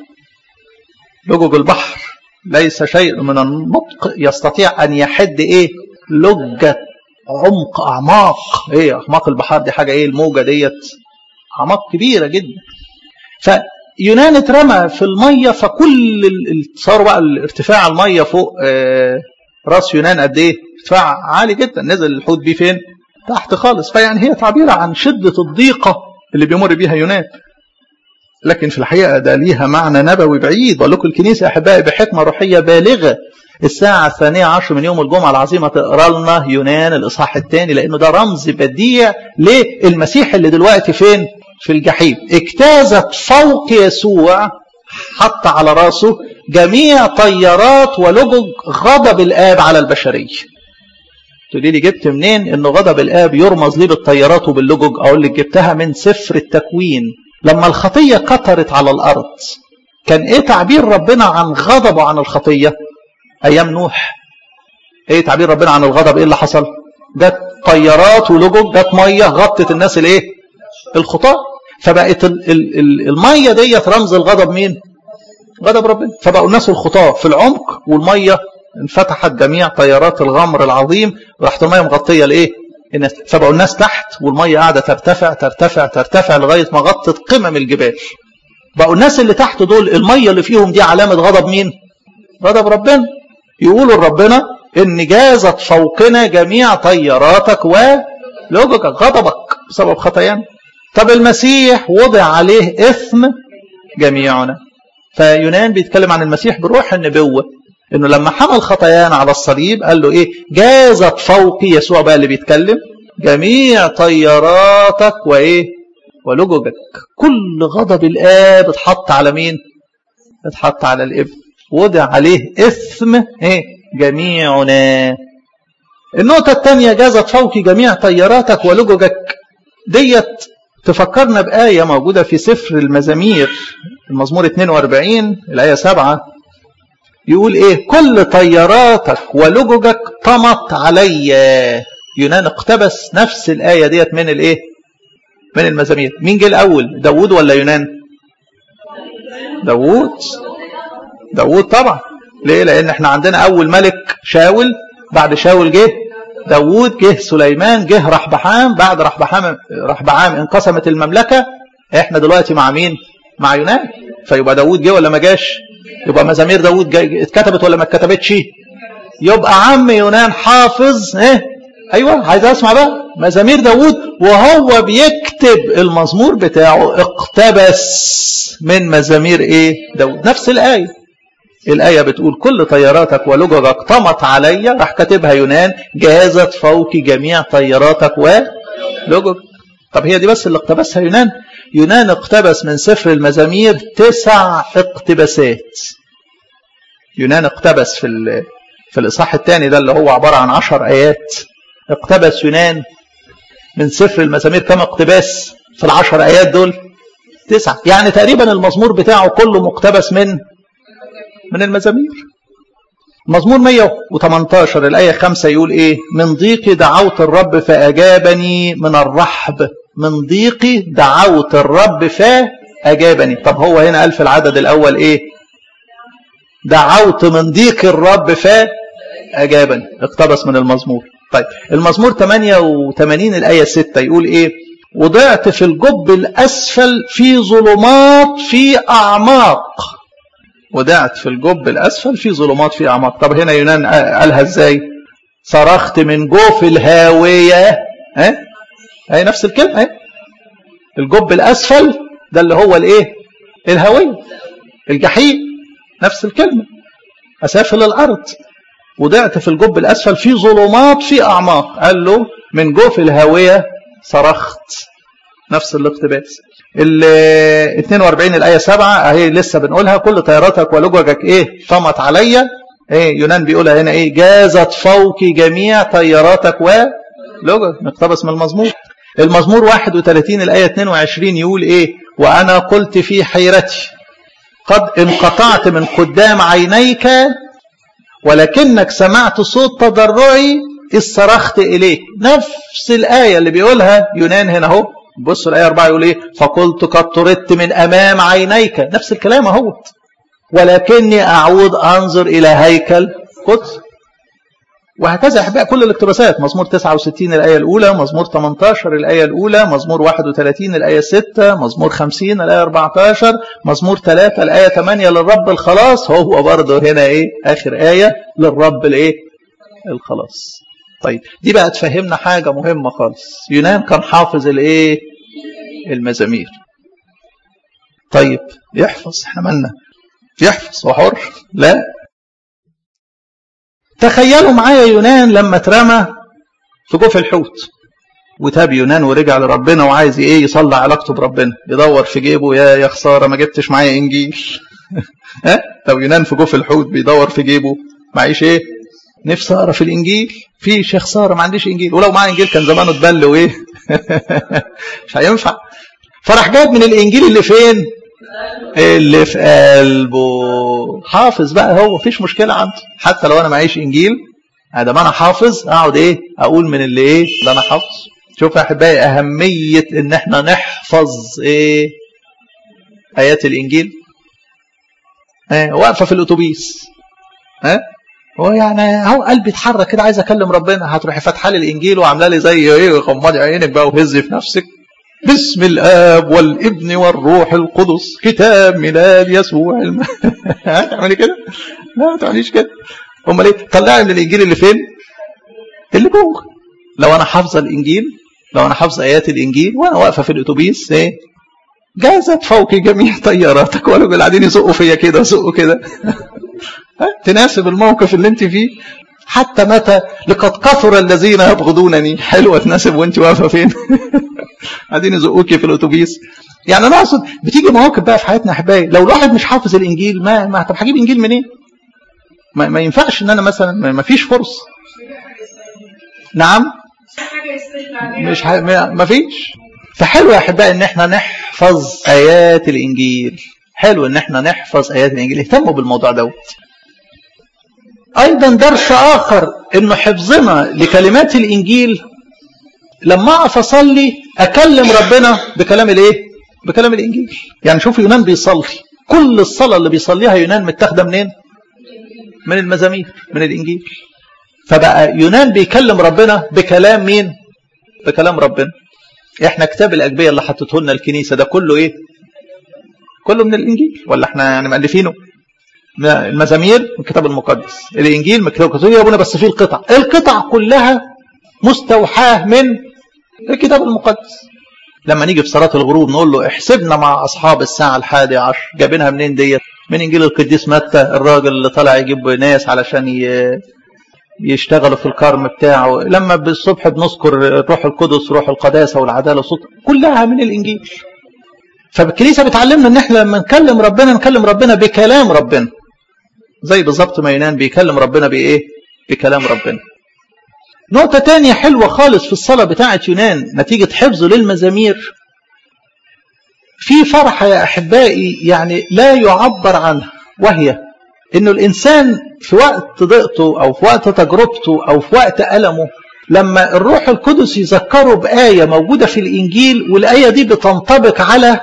لجج البحر ليس شيء من النطق يستطيع ان يحد ايه لجة عمق اعماق ايه اعماق البحر دي حاجه ايه الموجه ديت اعماق كبيره جدا فيونان اترمى في الميه فكل صار بقى الارتفاع الميه فوق آه راس يونان قد ايه ارتفاع عالي جدا نزل الحوت بيه فين تحت خالص فيعني هي تعبير عن شدة الضيقة اللي بيمر بيها يونان لكن في الحقيقة ده ليها معنى نبوي بعيد بقول لكم الكنيسة أحبائي بحكمة روحية بالغة الساعة الثانية عشر من يوم الجمعة العظيمة تقرا لنا يونان الإصحاح الثاني لأنه ده رمز بديع للمسيح اللي دلوقتي فين؟ في الجحيم اجتازت فوق يسوع حط على راسه جميع طيارات ولجج غضب الآب على البشرية تقولي لي جبت منين ان غضب الاب يرمز ليه بالطيارات وباللجج اقول لك جبتها من سفر التكوين لما الخطيه كترت على الارض كان ايه تعبير ربنا عن غضبه عن الخطيه ايام نوح ايه تعبير ربنا عن الغضب ايه اللي حصل جت طيارات ولجج جت ميه غطت الناس الايه الخطاه فبقت ال ال ال الميه ديت رمز الغضب مين غضب ربنا فبقوا الناس الخطاة في العمق والمية انفتحت جميع تيارات الغمر العظيم وراحت المية مغطية لايه الناس فبقوا الناس تحت والمية قاعدة ترتفع ترتفع ترتفع لغاية ما غطت قمم الجبال بقوا الناس اللي تحت دول المية اللي فيهم دي علامة غضب مين غضب ربنا يقولوا لربنا ان جازت فوقنا جميع طياراتك ولوجك غضبك بسبب خطايانا طب المسيح وضع عليه اثم جميعنا فيونان بيتكلم عن المسيح بروح النبوة انه لما حمل خطايانا على الصليب قال له ايه جازت فوقي يسوع بقى اللي بيتكلم جميع طياراتك وايه ولججك كل غضب الاب اتحط على مين اتحط على الابن وضع عليه اثم ايه جميعنا النقطة الثانية جازت فوقي جميع طياراتك ولججك ديت تفكرنا بآية موجودة في سفر المزامير المزمور 42 الآية 7 يقول إيه كل طياراتك ولججك طمت علي يونان اقتبس نفس الآية ديت من الإيه من المزامير مين جه الأول داوود ولا يونان داوود داوود طبعا ليه لأن احنا عندنا أول ملك شاول بعد شاول جه داوود جه سليمان جه رحبحام بعد رحبحام رحبعام انقسمت المملكة احنا دلوقتي مع مين مع يونان فيبقى داوود جه ولا ما جاش يبقى مزامير داوود اتكتبت ولا ما اتكتبتش يبقى عم يونان حافظ ايه ايوه عايز اسمع بقى مزامير داوود وهو بيكتب المزمور بتاعه اقتبس من مزامير ايه داوود نفس الايه الآية بتقول كل طياراتك ولججك طمت علي راح كاتبها يونان جازت فوق جميع طياراتك ولججك طب هي دي بس اللي اقتبسها يونان يونان اقتبس من سفر المزامير تسع اقتباسات يونان اقتبس في في الإصحاح الثاني ده اللي هو عبارة عن عشر آيات اقتبس يونان من سفر المزامير كم اقتباس في العشر آيات دول تسعة يعني تقريبا المزمور بتاعه كله مقتبس من من المزامير مزمور 118 الآية 5 يقول إيه من ضيقي دعوت الرب فأجابني من الرحب من ضيقي دعوت الرب فأجابني طب هو هنا قال في العدد الأول إيه دعوت من ضيق الرب فأجابني اقتبس من المزمور طيب المزمور 88 الآية 6 يقول إيه وضعت في الجب الأسفل في ظلمات في أعماق ودعت في الجب الأسفل في ظلمات في أعماق طب هنا يونان قالها إزاي صرخت من جوف الهاوية ها هي نفس الكلمة هي. الجب الأسفل ده اللي هو الإيه الهاوية الجحيم نفس الكلمة أسافل الأرض وضعت في الجب الأسفل في ظلمات في أعماق قال له من جوف الهاوية صرخت نفس الاقتباس ال 42 الآية 7 اهي لسه بنقولها كل طياراتك ولججك ايه طمت عليا ايه يونان بيقولها هنا ايه جازت فوقي جميع طياراتك ولججك مقتبس من المزمور المزمور 31 الآية 22 يقول ايه وأنا قلت في حيرتي قد انقطعت من قدام عينيك ولكنك سمعت صوت تضرعي إذ صرخت إليك نفس الآية اللي بيقولها يونان هنا اهو بصوا الآية 4 يقول إيه فقلت قد طردت من أمام عينيك نفس الكلام اهو ولكني أعود أنظر إلى هيكل قدس وهكذا يا أحباء كل الاقتباسات مزمور 69 الآية الأولى مزمور 18 الآية الأولى مزمور 31 الآية 6 مزمور 50 الآية 14 مزمور 3 الآية 8 للرب الخلاص هو برضه هنا إيه آخر آية للرب الإيه الخلاص طيب دي بقى تفهمنا حاجة مهمة خالص يونان كان حافظ الايه المزامير طيب يحفظ احنا مالنا يحفظ وحر لا تخيلوا معايا يونان لما اترمى في جوف الحوت وتاب يونان ورجع لربنا وعايز ايه يصلي علاقته بربنا يدور في جيبه يا يا خساره ما جبتش معايا انجيل ها طب يونان في جوف الحوت بيدور في جيبه معيش ايه نفسي اقرا في الانجيل في شيخ ساره ما عنديش انجيل ولو معايا انجيل كان زمانه اتبل وايه مش هينفع فراح جايب من الانجيل اللي فين اللي في قلبه حافظ بقى هو مفيش مشكله عنده حتى لو انا معيش انجيل ادام انا حافظ اقعد ايه اقول من اللي ايه اللي انا حافظ شوف يا احبائي اهميه ان احنا نحفظ ايه ايات الانجيل اه واقفه في الاتوبيس ها اه هو يعني هو قلبي اتحرك كده عايز اكلم ربنا هتروحي فاتحه لي الانجيل وعامله لي زي ايه غمضي عينك بقى وهزي في نفسك باسم الاب والابن والروح القدس كتاب ميلاد يسوع الم... هتعملي كده؟ لا ما تعمليش كده امال ايه؟ طلعي من الانجيل اللي فين؟ اللي جوه لو انا حافظه الانجيل لو انا حافظه ايات الانجيل وانا واقفه في الاتوبيس ايه؟ جازت فوق جميع طياراتك ولو قاعدين يزقوا فيا كده يزقوا كده تناسب الموقف اللي انت فيه حتى متى لقد كثر الذين يبغضونني حلوه تناسب وانت واقفه فين قاعدين يزقوكي في الاتوبيس يعني انا اقصد بتيجي مواقف بقى في حياتنا احبائي لو الواحد مش حافظ الانجيل ما ما طب هجيب انجيل منين؟ ما, ما ينفعش ان انا مثلا ما, ما فيش فرصه نعم مش ح... ما فيش فحلو يا احبائي ان احنا نحفظ ايات الانجيل حلو ان احنا نحفظ ايات الانجيل اهتموا بالموضوع دوت ايضا درس اخر انه حفظنا لكلمات الانجيل لما اقف اصلي اكلم ربنا بكلام الايه بكلام الانجيل يعني شوف يونان بيصلي كل الصلاه اللي بيصليها يونان متاخده منين من المزامير من الانجيل فبقى يونان بيكلم ربنا بكلام مين بكلام ربنا احنا كتاب الاجبيه اللي حطته لنا الكنيسه ده كله ايه كله من الانجيل ولا احنا يعني مؤلفينه المزامير من الكتاب المقدس الانجيل من الكتاب المقدس يا ابونا بس فيه القطع القطع كلها مستوحاه من الكتاب المقدس لما نيجي في صلاه الغروب نقول له احسبنا مع اصحاب الساعه الحادية عشر جايبينها منين ديت من انجيل القديس متى الراجل اللي طلع يجيب ناس علشان يشتغلوا في الكرم بتاعه لما بالصبح بنذكر الروح القدس روح القداسه والعداله صوت كلها من الانجيل فالكنيسه بتعلمنا ان احنا لما نكلم ربنا نكلم ربنا بكلام ربنا زي بالظبط ما يونان بيكلم ربنا بايه بكلام ربنا نقطه تانية حلوه خالص في الصلاه بتاعه يونان نتيجه حفظه للمزامير في فرحه يا احبائي يعني لا يعبر عنها وهي انه الانسان في وقت ضيقته او في وقت تجربته او في وقت المه لما الروح القدس يذكره بايه موجوده في الانجيل والايه دي بتنطبق على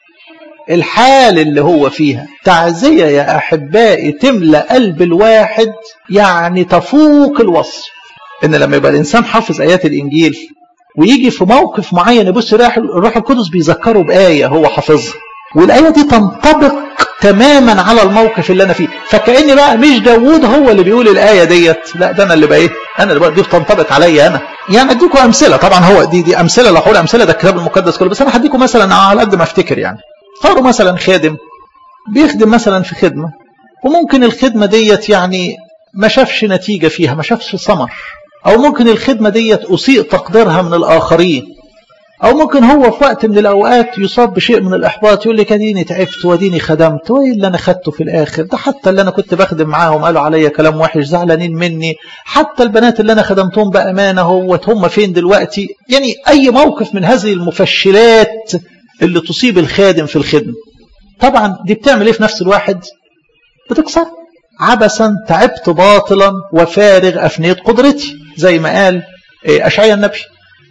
الحال اللي هو فيها تعزيه يا احبائي تملا قلب الواحد يعني تفوق الوصف ان لما يبقى الانسان حافظ ايات الانجيل ويجي في موقف معين يبص الروح القدس بيذكره بايه هو حافظها والايه دي تنطبق تماما على الموقف اللي انا فيه فكاني بقى مش داوود هو اللي بيقول الايه ديت لا ده انا اللي بقى ايه انا اللي بقى دي بتنطبق عليا انا يعني اديكم امثله طبعا هو دي دي امثله لو هقول امثله ده الكتاب المقدس كله بس انا هديكم مثلا على قد ما افتكر يعني صاروا مثلا خادم بيخدم مثلا في خدمه وممكن الخدمه ديت يعني ما شافش نتيجه فيها ما شافش ثمر او ممكن الخدمه ديت اسيء تقديرها من الاخرين أو ممكن هو في وقت من الأوقات يصاب بشيء من الإحباط يقول لك أديني تعبت وأديني خدمت وإيه اللي أنا خدته في الآخر ده حتى اللي أنا كنت بخدم معاهم قالوا عليا كلام وحش زعلانين مني حتى البنات اللي أنا خدمتهم بأمانة هوت هم فين دلوقتي يعني أي موقف من هذه المفشلات اللي تصيب الخادم في الخدمة طبعا دي بتعمل إيه في نفس الواحد بتكسر عبثا تعبت باطلا وفارغ أفنيت قدرتي زي ما قال أشعيا النبي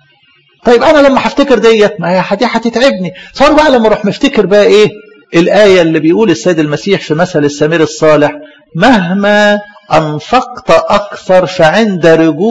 طيب انا لما هفتكر ديت ما هي دي هتتعبني صار بقى لما اروح مفتكر بقى ايه الايه اللي بيقول السيد المسيح في مثل السمير الصالح مهما انفقت اكثر فعند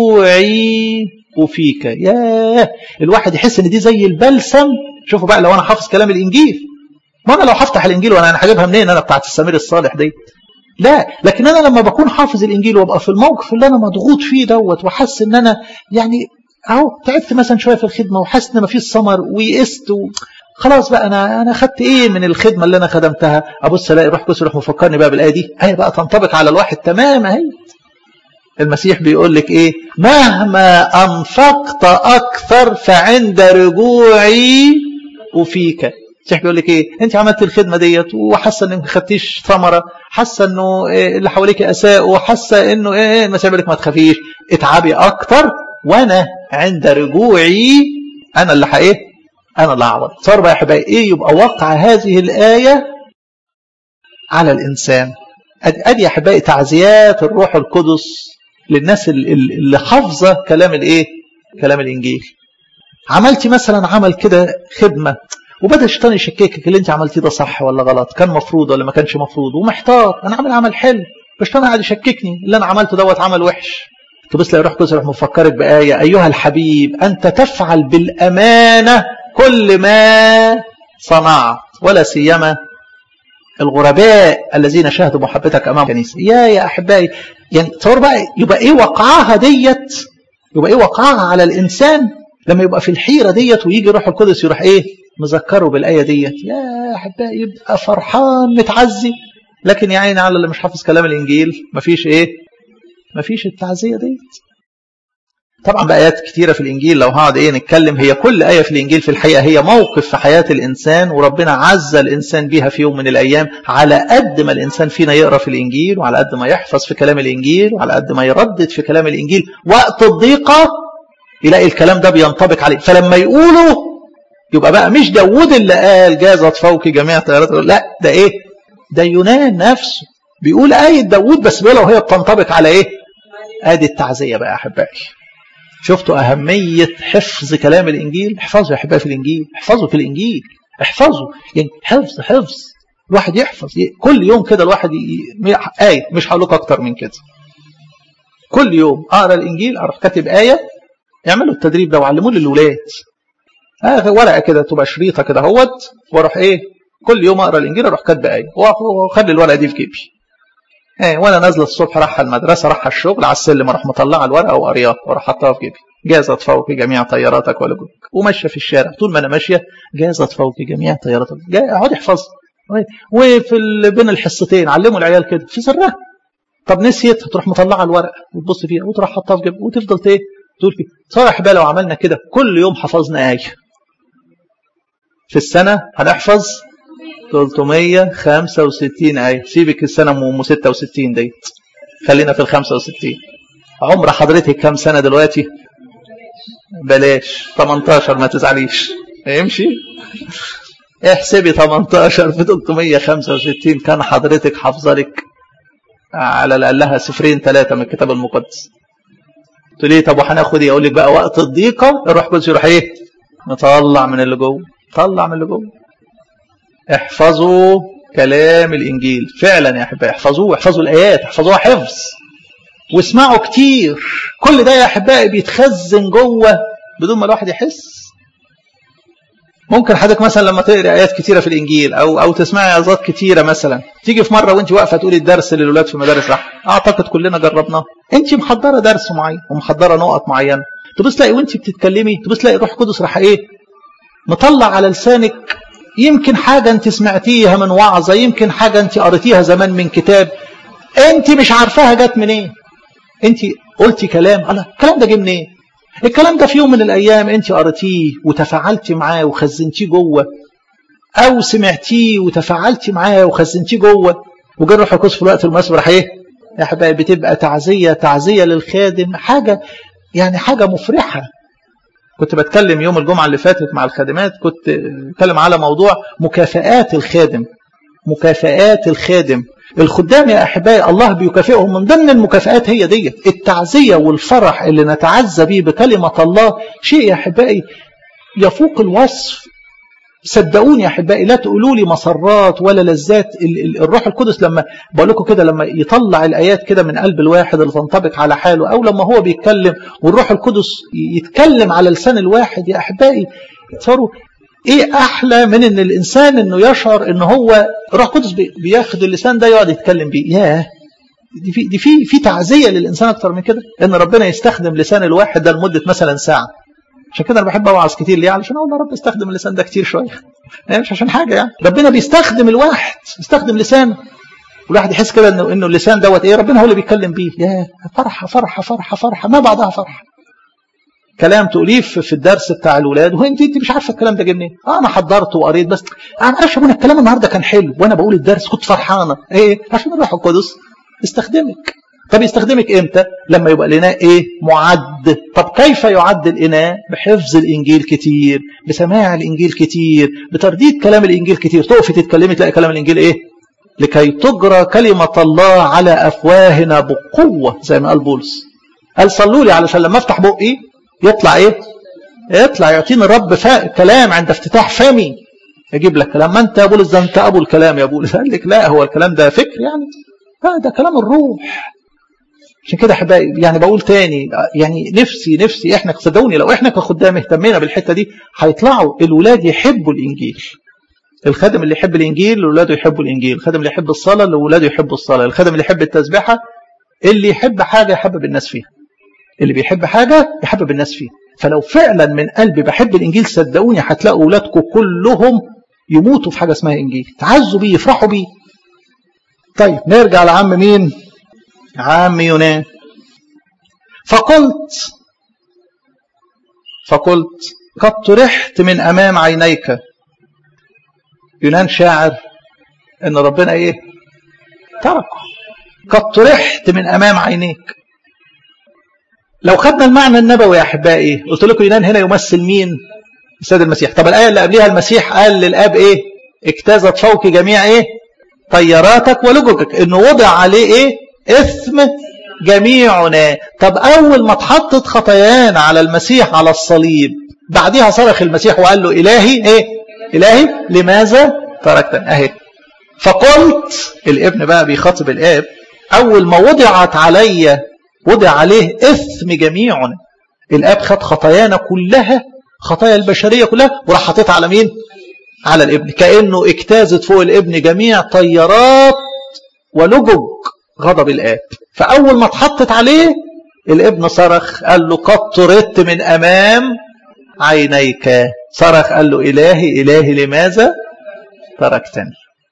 رجوعي وفيك ياه الواحد يحس ان دي زي البلسم شوفوا بقى لو انا حافظ كلام الانجيل ما انا لو هفتح الانجيل وانا انا هجيبها منين انا بتاعت السمير الصالح دي لا لكن انا لما بكون حافظ الانجيل وابقى في الموقف اللي انا مضغوط فيه دوت وحاسس ان انا يعني اهو تعبت مثلا شويه في الخدمه وحاسس ان مفيش ثمر ويئست و... خلاص بقى انا انا خدت ايه من الخدمه اللي انا خدمتها ابص الاقي روح قدس يروح مفكرني بقى بالايه دي اهي بقى تنطبق على الواحد تمام اهي المسيح بيقول لك ايه مهما انفقت اكثر فعند رجوعي وفيك المسيح بيقول لك ايه انت عملت الخدمه ديت وحاسه انك ما خدتيش ثمره حاسه انه إيه اللي حواليك اساء وحاسه انه ايه المسيح بيقول لك ما تخافيش اتعبي اكتر وانا عند رجوعي انا اللي ايه انا اللي هعوض صار بقى يا حبايبي ايه يبقى وقع هذه الايه على الانسان ادي يا حبايبي تعزيات الروح القدس للناس اللي حافظه كلام الايه كلام الانجيل عملتي مثلا عمل كده خدمه وبدا الشيطان يشككك اللي انت عملتيه ده صح ولا غلط كان مفروض ولا ما كانش مفروض ومحتار انا عامل عمل حلو الشيطان قاعد يشككني اللي انا عملته دوت عمل وحش تبص لا يروح قدس يروح مفكرك بآية أيها الحبيب أنت تفعل بالأمانة كل ما صنعت ولا سيما الغرباء الذين شاهدوا محبتك أمام الكنيسة يا يا أحبائي يعني تصور بقى يبقى إيه وقعها ديت يبقى إيه وقعها على الإنسان لما يبقى في الحيرة ديت ويجي روح القدس يروح إيه مذكره بالآية ديت يا أحبائي يبقى فرحان متعزي لكن يا عيني على اللي مش حافظ كلام الإنجيل مفيش إيه مفيش التعزية ديت طبعا بآيات كتيرة في الإنجيل لو هقعد إيه نتكلم هي كل آية في الإنجيل في الحقيقة هي موقف في حياة الإنسان وربنا عز الإنسان بيها في يوم من الأيام على قد ما الإنسان فينا يقرأ في الإنجيل وعلى قد ما يحفظ في كلام الإنجيل وعلى قد ما يردد في كلام الإنجيل وقت الضيقة يلاقي الكلام ده بينطبق عليه فلما يقولوا يبقى بقى مش داوود اللي قال جازت فوق جميع طيارات لا ده إيه ده يونان نفسه بيقول آية داوود بس بيقولها وهي بتنطبق على إيه ادي التعزية بقى يا أحبائي شفتوا أهمية حفظ كلام الإنجيل احفظوا يا أحبائي في الإنجيل احفظوا في الإنجيل احفظوا يعني حفظ حفظ الواحد يحفظ كل يوم كده الواحد ي... آية مش هقول لكم أكتر من كده كل يوم أقرأ الإنجيل أروح كاتب آية اعملوا التدريب ده وعلموه للولاد آه ورقة كده تبقى شريطة كده اهوت واروح إيه كل يوم أقرأ الإنجيل أروح كاتب آية وأخلي الورقة دي في جيبي ايه وانا نازله الصبح رايحه المدرسه رايحه الشغل على السلم اروح مطلعه الورقه وقريها واروح حاطها في جيبي جازت فوق جميع طياراتك ولجوك وماشيه في الشارع طول ما انا ماشيه جازت فوق جميع طياراتك اقعد احفظ وفي ال... بين الحصتين علموا العيال كده في سرها طب نسيت تروح مطلعه الورقه وتبص فيها وتروح حاطها في جيبك وتفضل ايه تقول فيه صالح بقى لو عملنا كده كل يوم حفظنا ايه في السنه هنحفظ 365 آية سيبك السنة ام 66 ديت خلينا في ال 65 عمر حضرتك كام سنة دلوقتي بلاش 18 ما تزعليش يمشي احسبي 18 في 365 كان حضرتك حافظه لك على الاقلها سفرين ثلاثة من الكتاب المقدس تقول لي طب وهناخد ايه اقول لك بقى وقت الضيقة الروح القدس يروح ايه نطلع من اللي جوه طلع من اللي جوه احفظوا كلام الإنجيل فعلا يا أحبائي احفظوه احفظوا الآيات احفظوها حفظ واسمعوا كتير كل ده يا أحبائي بيتخزن جوه بدون ما الواحد يحس ممكن حضرتك مثلا لما تقرا ايات كتيره في الانجيل او او تسمعي عظات كتيره مثلا تيجي في مره وانت واقفه تقولي الدرس للاولاد في مدارس رحمه اعتقد كلنا جربناه انت محضره درس معين ومحضره نقط معينه تبص تلاقي وانت بتتكلمي تبص تلاقي الروح القدس راح ايه مطلع على لسانك يمكن حاجة انت سمعتيها من وعظة يمكن حاجة انت قريتيها زمان من كتاب انت مش عارفاها جت منين ايه انت قلتي كلام الله الكلام ده جه منين ايه الكلام ده في يوم من الايام انت قريتيه وتفاعلتي معاه وخزنتيه جوه او سمعتيه وتفاعلتي معاه وخزنتيه جوه وجه الروح القدس في الوقت المناسب راح ايه يا حبايبي بتبقى تعزيه تعزيه للخادم حاجه يعني حاجه مفرحه كنت بتكلم يوم الجمعة اللي فاتت مع الخادمات كنت بتكلم على موضوع مكافآت الخادم مكافآت الخادم الخدام يا أحبائي الله بيكافئهم من ضمن المكافآت هي دي التعزية والفرح اللي نتعزى به بكلمة الله شيء يا أحبائي يفوق الوصف صدقوني يا احبائي لا تقولوا لي مسرات ولا لذات الروح القدس لما بقول لكم كده لما يطلع الايات كده من قلب الواحد اللي تنطبق على حاله او لما هو بيتكلم والروح القدس يتكلم على لسان الواحد يا احبائي تصوروا ايه احلى من ان الانسان انه يشعر ان هو الروح القدس بياخد اللسان ده يقعد يتكلم بيه ياه دي في دي في في تعزيه للانسان اكتر من كده ان ربنا يستخدم لسان الواحد ده لمده مثلا ساعه عشان كده انا بحب اوعظ كتير ليه علشان اقول يا رب استخدم اللسان ده كتير شويه يعني مش عشان حاجه يعني ربنا بيستخدم الواحد يستخدم لسانه والواحد يحس كده انه انه اللسان دوت ايه ربنا هو اللي بيتكلم بيه يا فرحه فرحه فرحه فرحه ما بعدها فرحه كلام تقوليه في الدرس بتاع الاولاد وانت انت مش عارفه الكلام ده جه منين اه انا حضرته وقريت بس انا عارف ابونا الكلام النهارده كان حلو وانا بقول الدرس كنت فرحانه ايه عشان الروح القدس استخدمك طب يستخدمك امتى لما يبقى الاناء ايه معد طب كيف يعد الاناء بحفظ الانجيل كتير بسماع الانجيل كتير بترديد كلام الانجيل كتير تقفي تتكلمي تلاقي كلام الانجيل ايه لكي تجرى كلمة الله على أفواهنا بقوة زي ما قال بولس قال صلوا لي علشان لما افتح بقي يطلع ايه يطلع يعطيني الرب كلام عند افتتاح فمي اجيب لك كلام ما انت يا بولس ده انت ابو الكلام يا بولس قال لك لا هو الكلام ده فكر يعني لا ده كلام الروح عشان كده احبائي يعني بقول تاني يعني نفسي نفسي احنا صدقوني لو احنا كخدام اهتمينا بالحته دي هيطلعوا الولاد يحبوا الانجيل الخادم اللي يحب الانجيل لاولاده يحبوا الانجيل الخادم اللي يحب الصلاه لاولاده يحبوا الصلاه الخادم اللي يحب التسبيحه اللي يحب حاجه يحبب الناس فيها اللي بيحب حاجه يحبب الناس فيها فلو فعلا من قلبي بحب الانجيل صدقوني هتلاقوا اولادكم كلهم يموتوا في حاجه اسمها انجيل تعزوا بيه يفرحوا بيه طيب نرجع لعم مين عم يونان فقلت فقلت قد طرحت من امام عينيك يونان شاعر ان ربنا ايه تركه قد طرحت من امام عينيك لو خدنا المعنى النبوي يا احبائي قلت لكم يونان هنا يمثل مين السيد المسيح طب الايه اللي قبلها المسيح قال للاب ايه اجتازت فوق جميع ايه طياراتك ولججك انه وضع عليه ايه اثم جميعنا طب اول ما اتحطت خطايانا على المسيح على الصليب بعدها صرخ المسيح وقال له الهي ايه الهي لماذا تركتني اهي فقلت الابن بقى بيخاطب الاب اول ما وضعت علي وضع عليه اثم جميعنا الاب خد خطايانا كلها خطايا البشريه كلها وراح حاططها على مين على الابن كانه اجتازت فوق الابن جميع طيارات ولجج غضب الاب فاول ما اتحطت عليه الابن صرخ قال له قد طردت من امام عينيك صرخ قال له الهي الهي لماذا تركتني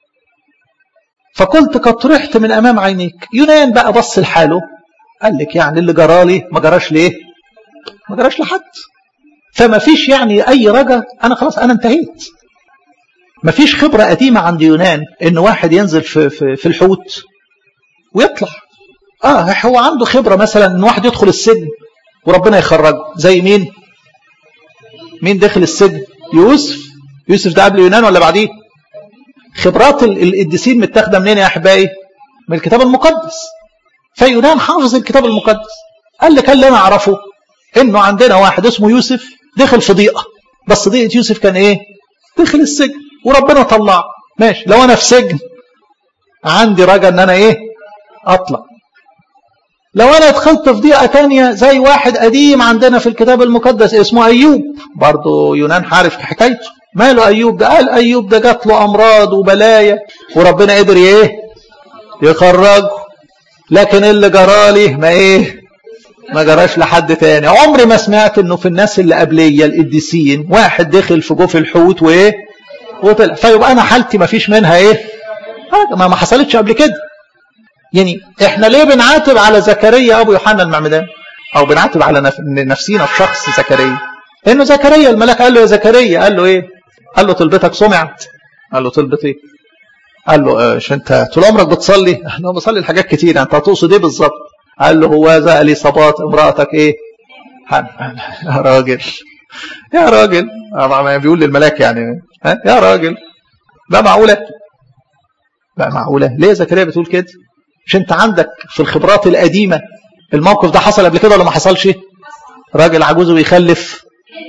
فقلت قد طرحت من امام عينيك يونان بقى بص لحاله قال لك يعني اللي جرالي ما جراش ليه ما جراش لحد فما فيش يعني اي رجا انا خلاص انا انتهيت ما فيش خبرة قديمة عند يونان ان واحد ينزل في, في, في الحوت ويطلع اه هو عنده خبرة مثلا ان واحد يدخل السجن وربنا يخرجه زي مين مين دخل السجن يوسف يوسف ده قبل يونان ولا بعديه خبرات القديسين متاخده منين يا احبائي من الكتاب المقدس فيونان حافظ الكتاب المقدس قال لك اللي انا اعرفه انه عندنا واحد اسمه يوسف دخل في ضيقه بس ضيقه يوسف كان ايه دخل السجن وربنا طلعه ماشي لو انا في سجن عندي رجا ان انا ايه اطلع لو انا دخلت في ضيقه تانية زي واحد قديم عندنا في الكتاب المقدس اسمه ايوب برضه يونان عارف حكايته ماله ايوب ده قال ايوب ده جات له امراض وبلايا وربنا قدر ايه يخرجه لكن اللي جرالي ما ايه ما جراش لحد تاني عمري ما سمعت انه في الناس اللي قبليه القديسين واحد دخل في جوف الحوت وايه وطلع فيبقى انا حالتي ما فيش منها ايه حاجه ما ما حصلتش قبل كده يعني احنا ليه بنعاتب على زكريا ابو يوحنا المعمدان او بنعاتب على نف... نفسينا في شخص زكريا انه زكريا الملاك قال له يا زكريا قال له ايه قال له طلبتك سمعت قال له طلبت ايه قال له ايش انت طول عمرك بتصلي انا بصلي الحاجات كتير انت هتقصد ايه بالظبط قال له هو ذا اليصابات امراتك ايه حن يا راجل يا راجل ما بيقول للملاك يعني ها يا راجل بقى معقوله بقى معقوله ليه زكريا بتقول كده مش انت عندك في الخبرات القديمه الموقف ده حصل قبل كده ولا ما حصلش راجل عجوز ويخلف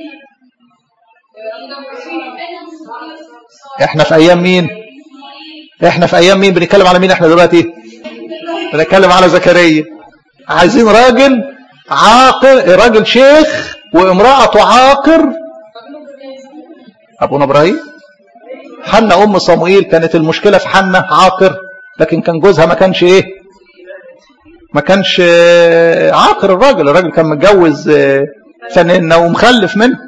احنا في ايام مين احنا في ايام مين بنتكلم على مين احنا دلوقتي بنتكلم على زكريا عايزين راجل عاقر راجل شيخ وامرأته عاقر ابونا ابراهيم حنا ام صموئيل كانت المشكلة في حنا عاقر لكن كان جوزها ما كانش ايه ما كانش عاقر الراجل الراجل كان متجوز فنانة ومخلف منه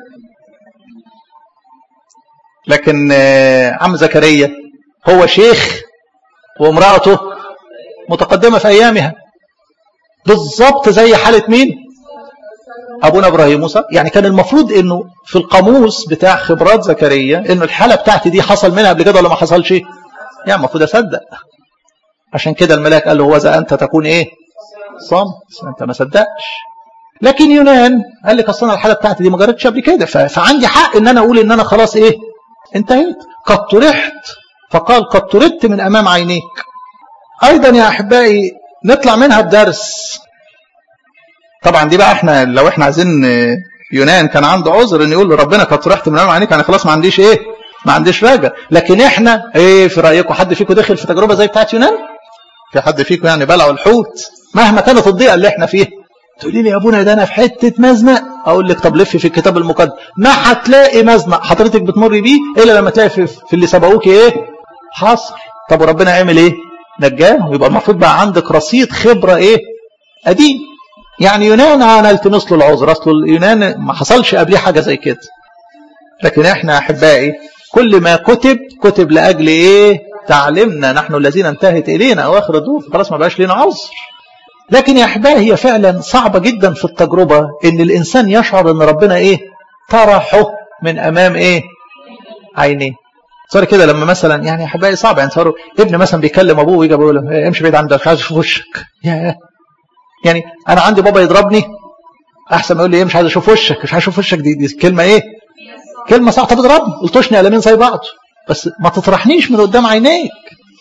لكن عم زكريا هو شيخ وامرأته متقدمة في أيامها بالظبط زي حالة مين أبونا إبراهيم موسى يعني كان المفروض أنه في القاموس بتاع خبرات زكريا أنه الحالة بتاعتي دي حصل منها قبل كده ولا ما حصلش يعني المفروض أصدق عشان كده الملاك قال له هو إذا أنت تكون إيه صمت أنت ما صدقش لكن يونان قال لك أصلا الحالة بتاعتي دي ما جرتش قبل كده فعندي حق أن أنا أقول أن أنا خلاص إيه انتهيت قد طرحت فقال قد طردت من أمام عينيك أيضا يا أحبائي نطلع منها بدرس طبعا دي بقى احنا لو احنا عايزين يونان كان عنده عذر ان يقول له ربنا قد طرحت من امام عينيك انا خلاص ما عنديش ايه ما عنديش رجا لكن احنا ايه في رايكم حد فيكم دخل في تجربه زي بتاعت يونان في حد فيكم يعني بلعوا الحوت مهما كانت الضيقه اللي احنا فيها تقولي لي يا ابونا ده انا في حته مزنق اقول لك طب لفي في الكتاب المقدس ما هتلاقي مزنق حضرتك بتمر بيه الا لما تلاقي في, في اللي سبقوك ايه حصل طب وربنا يعمل ايه نجاهم يبقى المفروض بقى عندك رصيد خبره ايه قديم يعني يونان انا التمس له العذر اصل اليونان ما حصلش قبليه حاجه زي كده لكن احنا احبائي كل ما كتب كتب لاجل ايه تعلمنا نحن الذين انتهت الينا اواخر الدور خلاص ما بقاش لنا عذر لكن يا احبائي هي فعلا صعبه جدا في التجربه ان الانسان يشعر ان ربنا ايه طرحه من امام ايه عينيه صار كده لما مثلا يعني احبائي صعب يعني صاروا ابن مثلا بيكلم ابوه ويجي بيقول له امشي بعيد عنك عايز اشوف وشك يا يعني انا عندي بابا يضربني احسن ما يقول لي ايه مش عايز اشوف وشك مش عايز اشوف وشك دي, دي كلمه ايه كلمه صعبه طب اضربني قلتوشني قلمين زي بعض بس ما تطرحنيش من قدام عينيك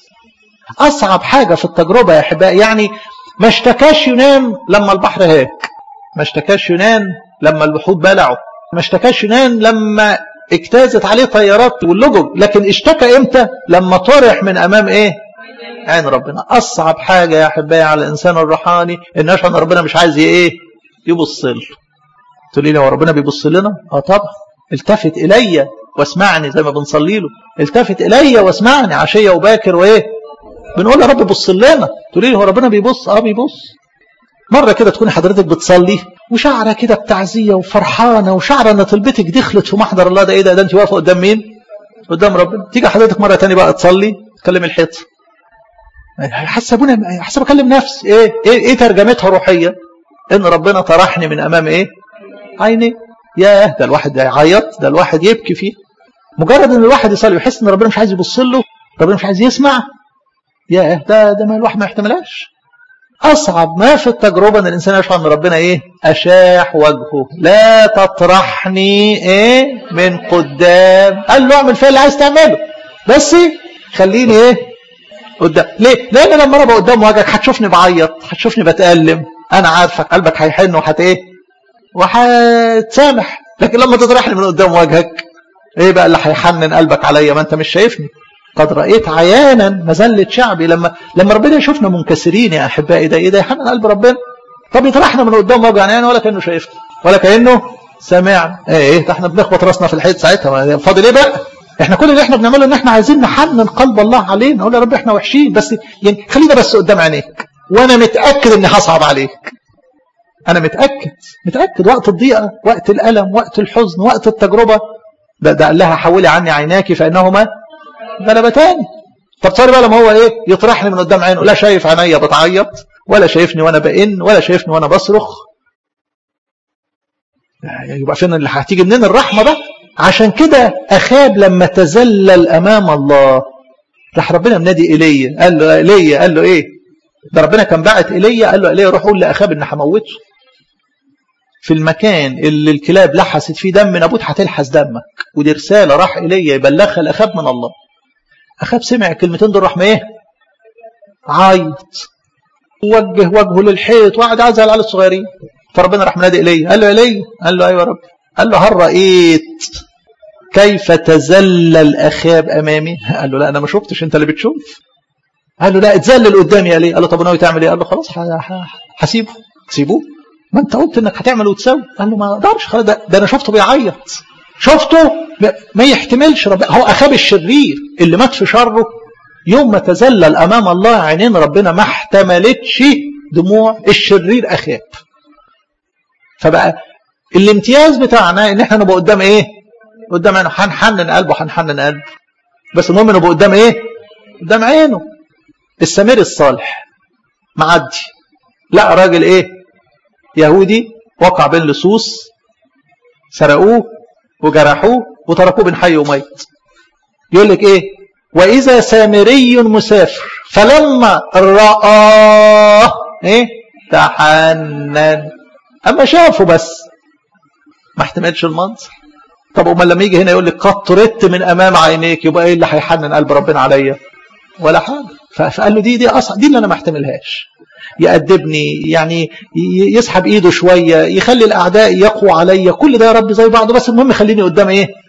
اصعب حاجه في التجربه يا احبائي يعني ما اشتكاش يونان لما البحر هاك ما اشتكاش يونان لما الوحود بلعوا ما اشتكاش يونان لما اجتازت عليه طيارات واللجج لكن اشتكى امتى لما طرح من امام ايه عين ربنا اصعب حاجه يا احبائي على الانسان الروحاني ان يشعر ان ربنا مش عايز ايه يبص له تقول لي هو ربنا بيبص لنا اه طبعا التفت الي واسمعني زي ما بنصلي له التفت الي واسمعني عشيه وباكر وايه بنقول يا رب بص لنا تقول لي هو ربنا بيبص اه بيبص مرة كده تكون حضرتك بتصلي وشعرة كده بتعزية وفرحانة وشعرة ان طلبتك دخلت في محضر الله ده ايه ده ده انت واقفة قدام مين قدام ربنا تيجي حضرتك مرة تاني بقى تصلي تكلم الحيط حاسه ابونا حاسه بكلم نفسي ايه ايه ايه ترجمتها روحيه ان ربنا طرحني من امام ايه عيني ياه ده الواحد يعيط ده الواحد يبكي فيه مجرد ان الواحد يصلي ويحس ان ربنا مش عايز يبص له ربنا مش عايز يسمع ياه ده ده ما الواحد ما يحتملهاش اصعب ما في التجربه ان الانسان يشعر ان ربنا ايه اشاح وجهه لا تطرحني ايه من قدام قال له اعمل فيها اللي عايز تعمله بس خليني ايه قدام ليه لان لما انا ابقى قدام وجهك هتشوفني بعيط هتشوفني بتالم انا عارفك قلبك هيحن وهت ايه وهتسامح لكن لما تطرحني من قدام وجهك ايه بقى اللي هيحنن قلبك عليا ما انت مش شايفني قد رأيت عيانا مذلة شعبي لما لما ربنا يشوفنا منكسرين يا احبائي ده ايه ده يحنن قلب ربنا طب يطرحنا من قدام وجه يعني ولا كانه شايفنا ولا كانه سامع ايه ده احنا بنخبط راسنا في الحيط ساعتها فاضل ايه بقى احنا كل اللي احنا بنعمله ان احنا عايزين نحنن قلب الله علينا نقول يا رب احنا وحشين بس يعني خلينا بس قدام عينيك وانا متاكد اني هصعب عليك انا متاكد متاكد وقت الضيقه وقت الالم وقت الحزن وقت التجربه ده ده قال لها حولي عني عيناك فانهما غلبتان طب صار بقى لما هو ايه يطرحني من قدام عينه لا شايف عينيا بتعيط ولا شايفني وانا بئن ولا شايفني وانا بصرخ يبقى فين اللي هتيجي منين الرحمه بقى عشان كده اخاب لما تذلل امام الله راح ربنا منادي ايليا قال له ايليا قال له ايه ده ربنا كان باعت ايليا قال له ايليا روح قول لاخاب ان هموته في المكان اللي الكلاب لحست فيه دم نابوت هتلحس دمك ودي رساله راح ايليا يبلغها لاخاب من الله اخاب سمع الكلمتين دول راح ما ايه عيط وجه وجهه للحيط وقعد يعزل على الصغيرين فربنا راح منادي ايليا قال له ايليا قال له ايوه يا رب قال له هل رايت كيف تذلل اخاب امامي قال له لا انا ما شفتش انت اللي بتشوف قال له لا اتذلل قدامي قال ليه قال له طب ناوي تعمل ايه قال له خلاص هسيبه سيبوه ما انت قلت انك هتعمل وتسوي قال له ما اقدرش خلاص ده, ده انا شفته بيعيط شفته ما يحتملش رب هو اخاب الشرير اللي مات في شره يوم ما تذلل امام الله عينين ربنا ما احتملتش دموع الشرير اخاب فبقى الامتياز بتاعنا ان احنا نبقى قدام ايه قدام عينه هنحنن قلبه هنحنن قلبه بس المهم نبقى قدام ايه قدام عينه السمير الصالح معدي لا راجل ايه يهودي وقع بين لصوص سرقوه وجرحوه وتركوه بين حي وميت يقول لك ايه واذا سامري مسافر فلما رآه ايه تحنن اما شافه بس ما احتملش المنظر طب امال لما يجي هنا يقول لك قد طردت من امام عينيك يبقى ايه اللي هيحنن قلب ربنا عليا ولا حاجه فقال له دي دي اصلا دي اللي انا ما احتملهاش يأدبني يعني يسحب ايده شويه يخلي الاعداء يقوى عليا كل ده يا رب زي بعضه بس المهم خليني قدام ايه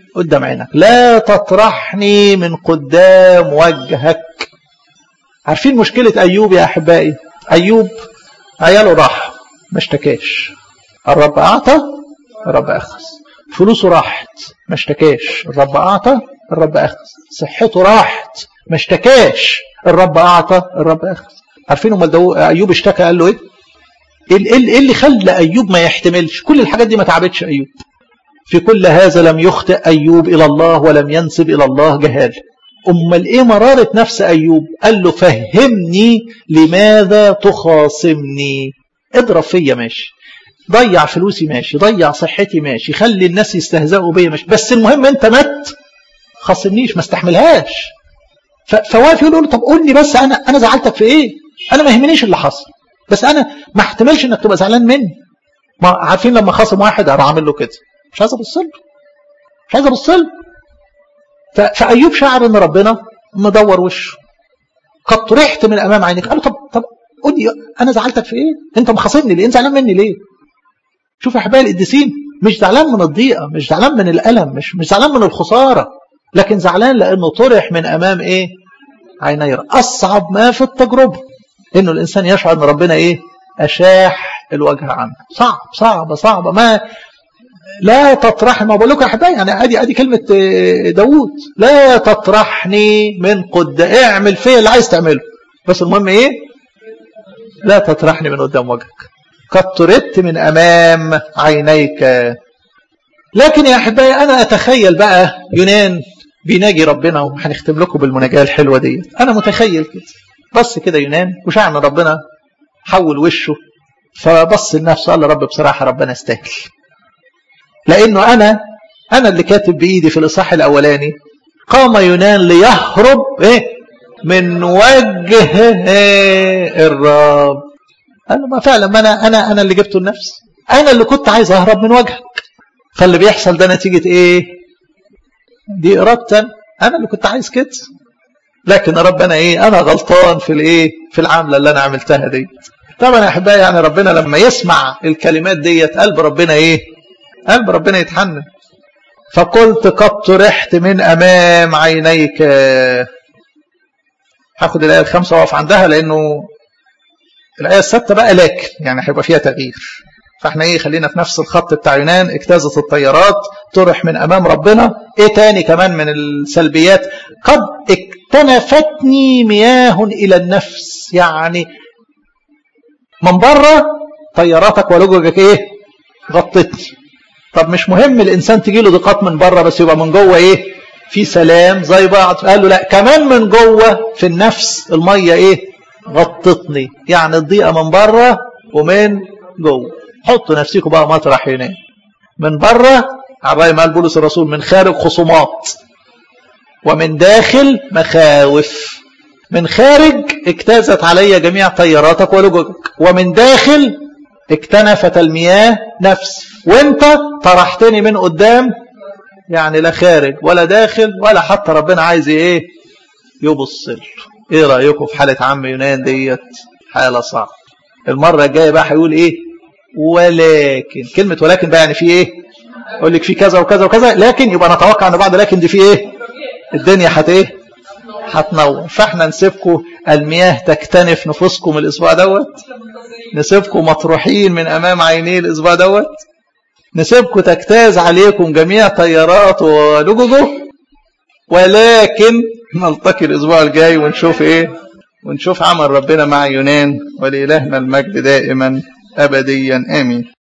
قدام عينك لا تطرحني من قدام وجهك عارفين مشكلة أيوب يا أحبائي أيوب عياله راح ما اشتكاش الرب أعطى الرب أخذ فلوسه راحت ما اشتكاش الرب أعطى الرب أخذ صحته راحت ما اشتكاش الرب أعطى الرب أخذ عارفين امال أيوب اشتكى قال له إيه؟ إيه اللي خلى أيوب ما يحتملش كل الحاجات دي ما تعبتش أيوب في كل هذا لم يخطئ أيوب إلى الله ولم ينسب إلى الله جهال أمال إيه مرارة نفس أيوب قال له فهمني لماذا تخاصمني اضرب فيا ماشي ضيع فلوسي ماشي ضيع صحتي ماشي خلي الناس يستهزئوا بيا ماشي بس المهم انت مت خاصمنيش ما استحملهاش فواقف يقول له طب قول لي بس انا انا زعلتك في ايه انا ما يهمنيش اللي حصل بس انا ما احتملش انك تبقى زعلان مني ما عارفين لما خاصم واحد انا عامل له كده مش عايز ابص له مش عايز ابص له فايوب شعر ان ربنا مدور وشه قد طرحت من امام عينك قال له طب طب قول لي انا زعلتك في ايه انت مخاصمني ليه انت زعلان مني ليه شوف يا احبائي القديسين مش زعلان من الضيقه مش زعلان من الالم مش مش زعلان من الخساره لكن زعلان لانه طرح من امام ايه عيني اصعب ما في التجربه انه الانسان يشعر ان ربنا ايه اشاح الوجه عنه صعب صعبه صعبه ما لا تطرحني ما بقول لكم يا احبائي يعني ادي ادي كلمه داوود لا تطرحني من قد اعمل فيا اللي عايز تعمله بس المهم ايه لا تطرحني من قدام وجهك قد طردت من امام عينيك لكن يا احبائي انا اتخيل بقى يونان بيناجي ربنا وهنختم لكم بالمناجاه الحلوه دي انا متخيل كده بص كده يونان وشعر ان ربنا حول وشه فبص لنفسه قال رب بصراحه ربنا يستاهل لانه انا انا اللي كاتب بايدي في الاصحاح الاولاني قام يونان ليهرب ايه من وجه إيه الرب قال له ما فعلا ما انا انا انا اللي جبته لنفسي انا اللي كنت عايز اهرب من وجهك فاللي بيحصل ده نتيجه ايه دي ارادتي انا اللي كنت عايز كده لكن يا رب انا ايه انا غلطان في الايه في العمله اللي انا عملتها دي طبعا يا احبائي يعني ربنا لما يسمع الكلمات ديت قلب ربنا ايه قلب ربنا يتحنن فقلت قد طرحت من امام عينيك هاخد الايه الخامسه واقف عندها لانه الايه السادسه بقى لكن يعني هيبقى فيها تغيير فاحنا ايه خلينا في نفس الخط بتاع يونان اجتازت الطيارات طرح من امام ربنا ايه تاني كمان من السلبيات قد اكتنفتني مياه الى النفس يعني من بره طياراتك ولججك ايه غطتني طب مش مهم الانسان تجي له ضيقات من بره بس يبقى من جوه ايه في سلام زي بعض قال له لا كمان من جوه في النفس الميه ايه غطتني يعني الضيقه من بره ومن جوه حطوا نفسكم بقى مطرح هنا من بره على رأي ما قال بولس الرسول من خارج خصومات ومن داخل مخاوف من خارج اجتازت علي جميع طياراتك ولججك ومن داخل اكتنفت المياه نفس وانت طرحتني من قدام يعني لا خارج ولا داخل ولا حتى ربنا عايز ايه يبص له ايه رايكم في حاله عم يونان ديت حاله صعبه المره الجايه بقى هيقول ايه ولكن كلمه ولكن بقى يعني في ايه اقول لك في كذا وكذا وكذا لكن يبقى نتوقع ان بعد لكن دي في ايه الدنيا هت ايه هتنور فاحنا نسيبكم المياه تكتنف نفوسكم الاسبوع دوت نسيبكم مطروحين من امام عينيه الاسبوع دوت نسيبكم تجتاز عليكم جميع طيارات ولججه ولكن نلتقي الاسبوع الجاي ونشوف ايه ونشوف عمل ربنا مع يونان ولإلهنا المجد دائما ابديا امين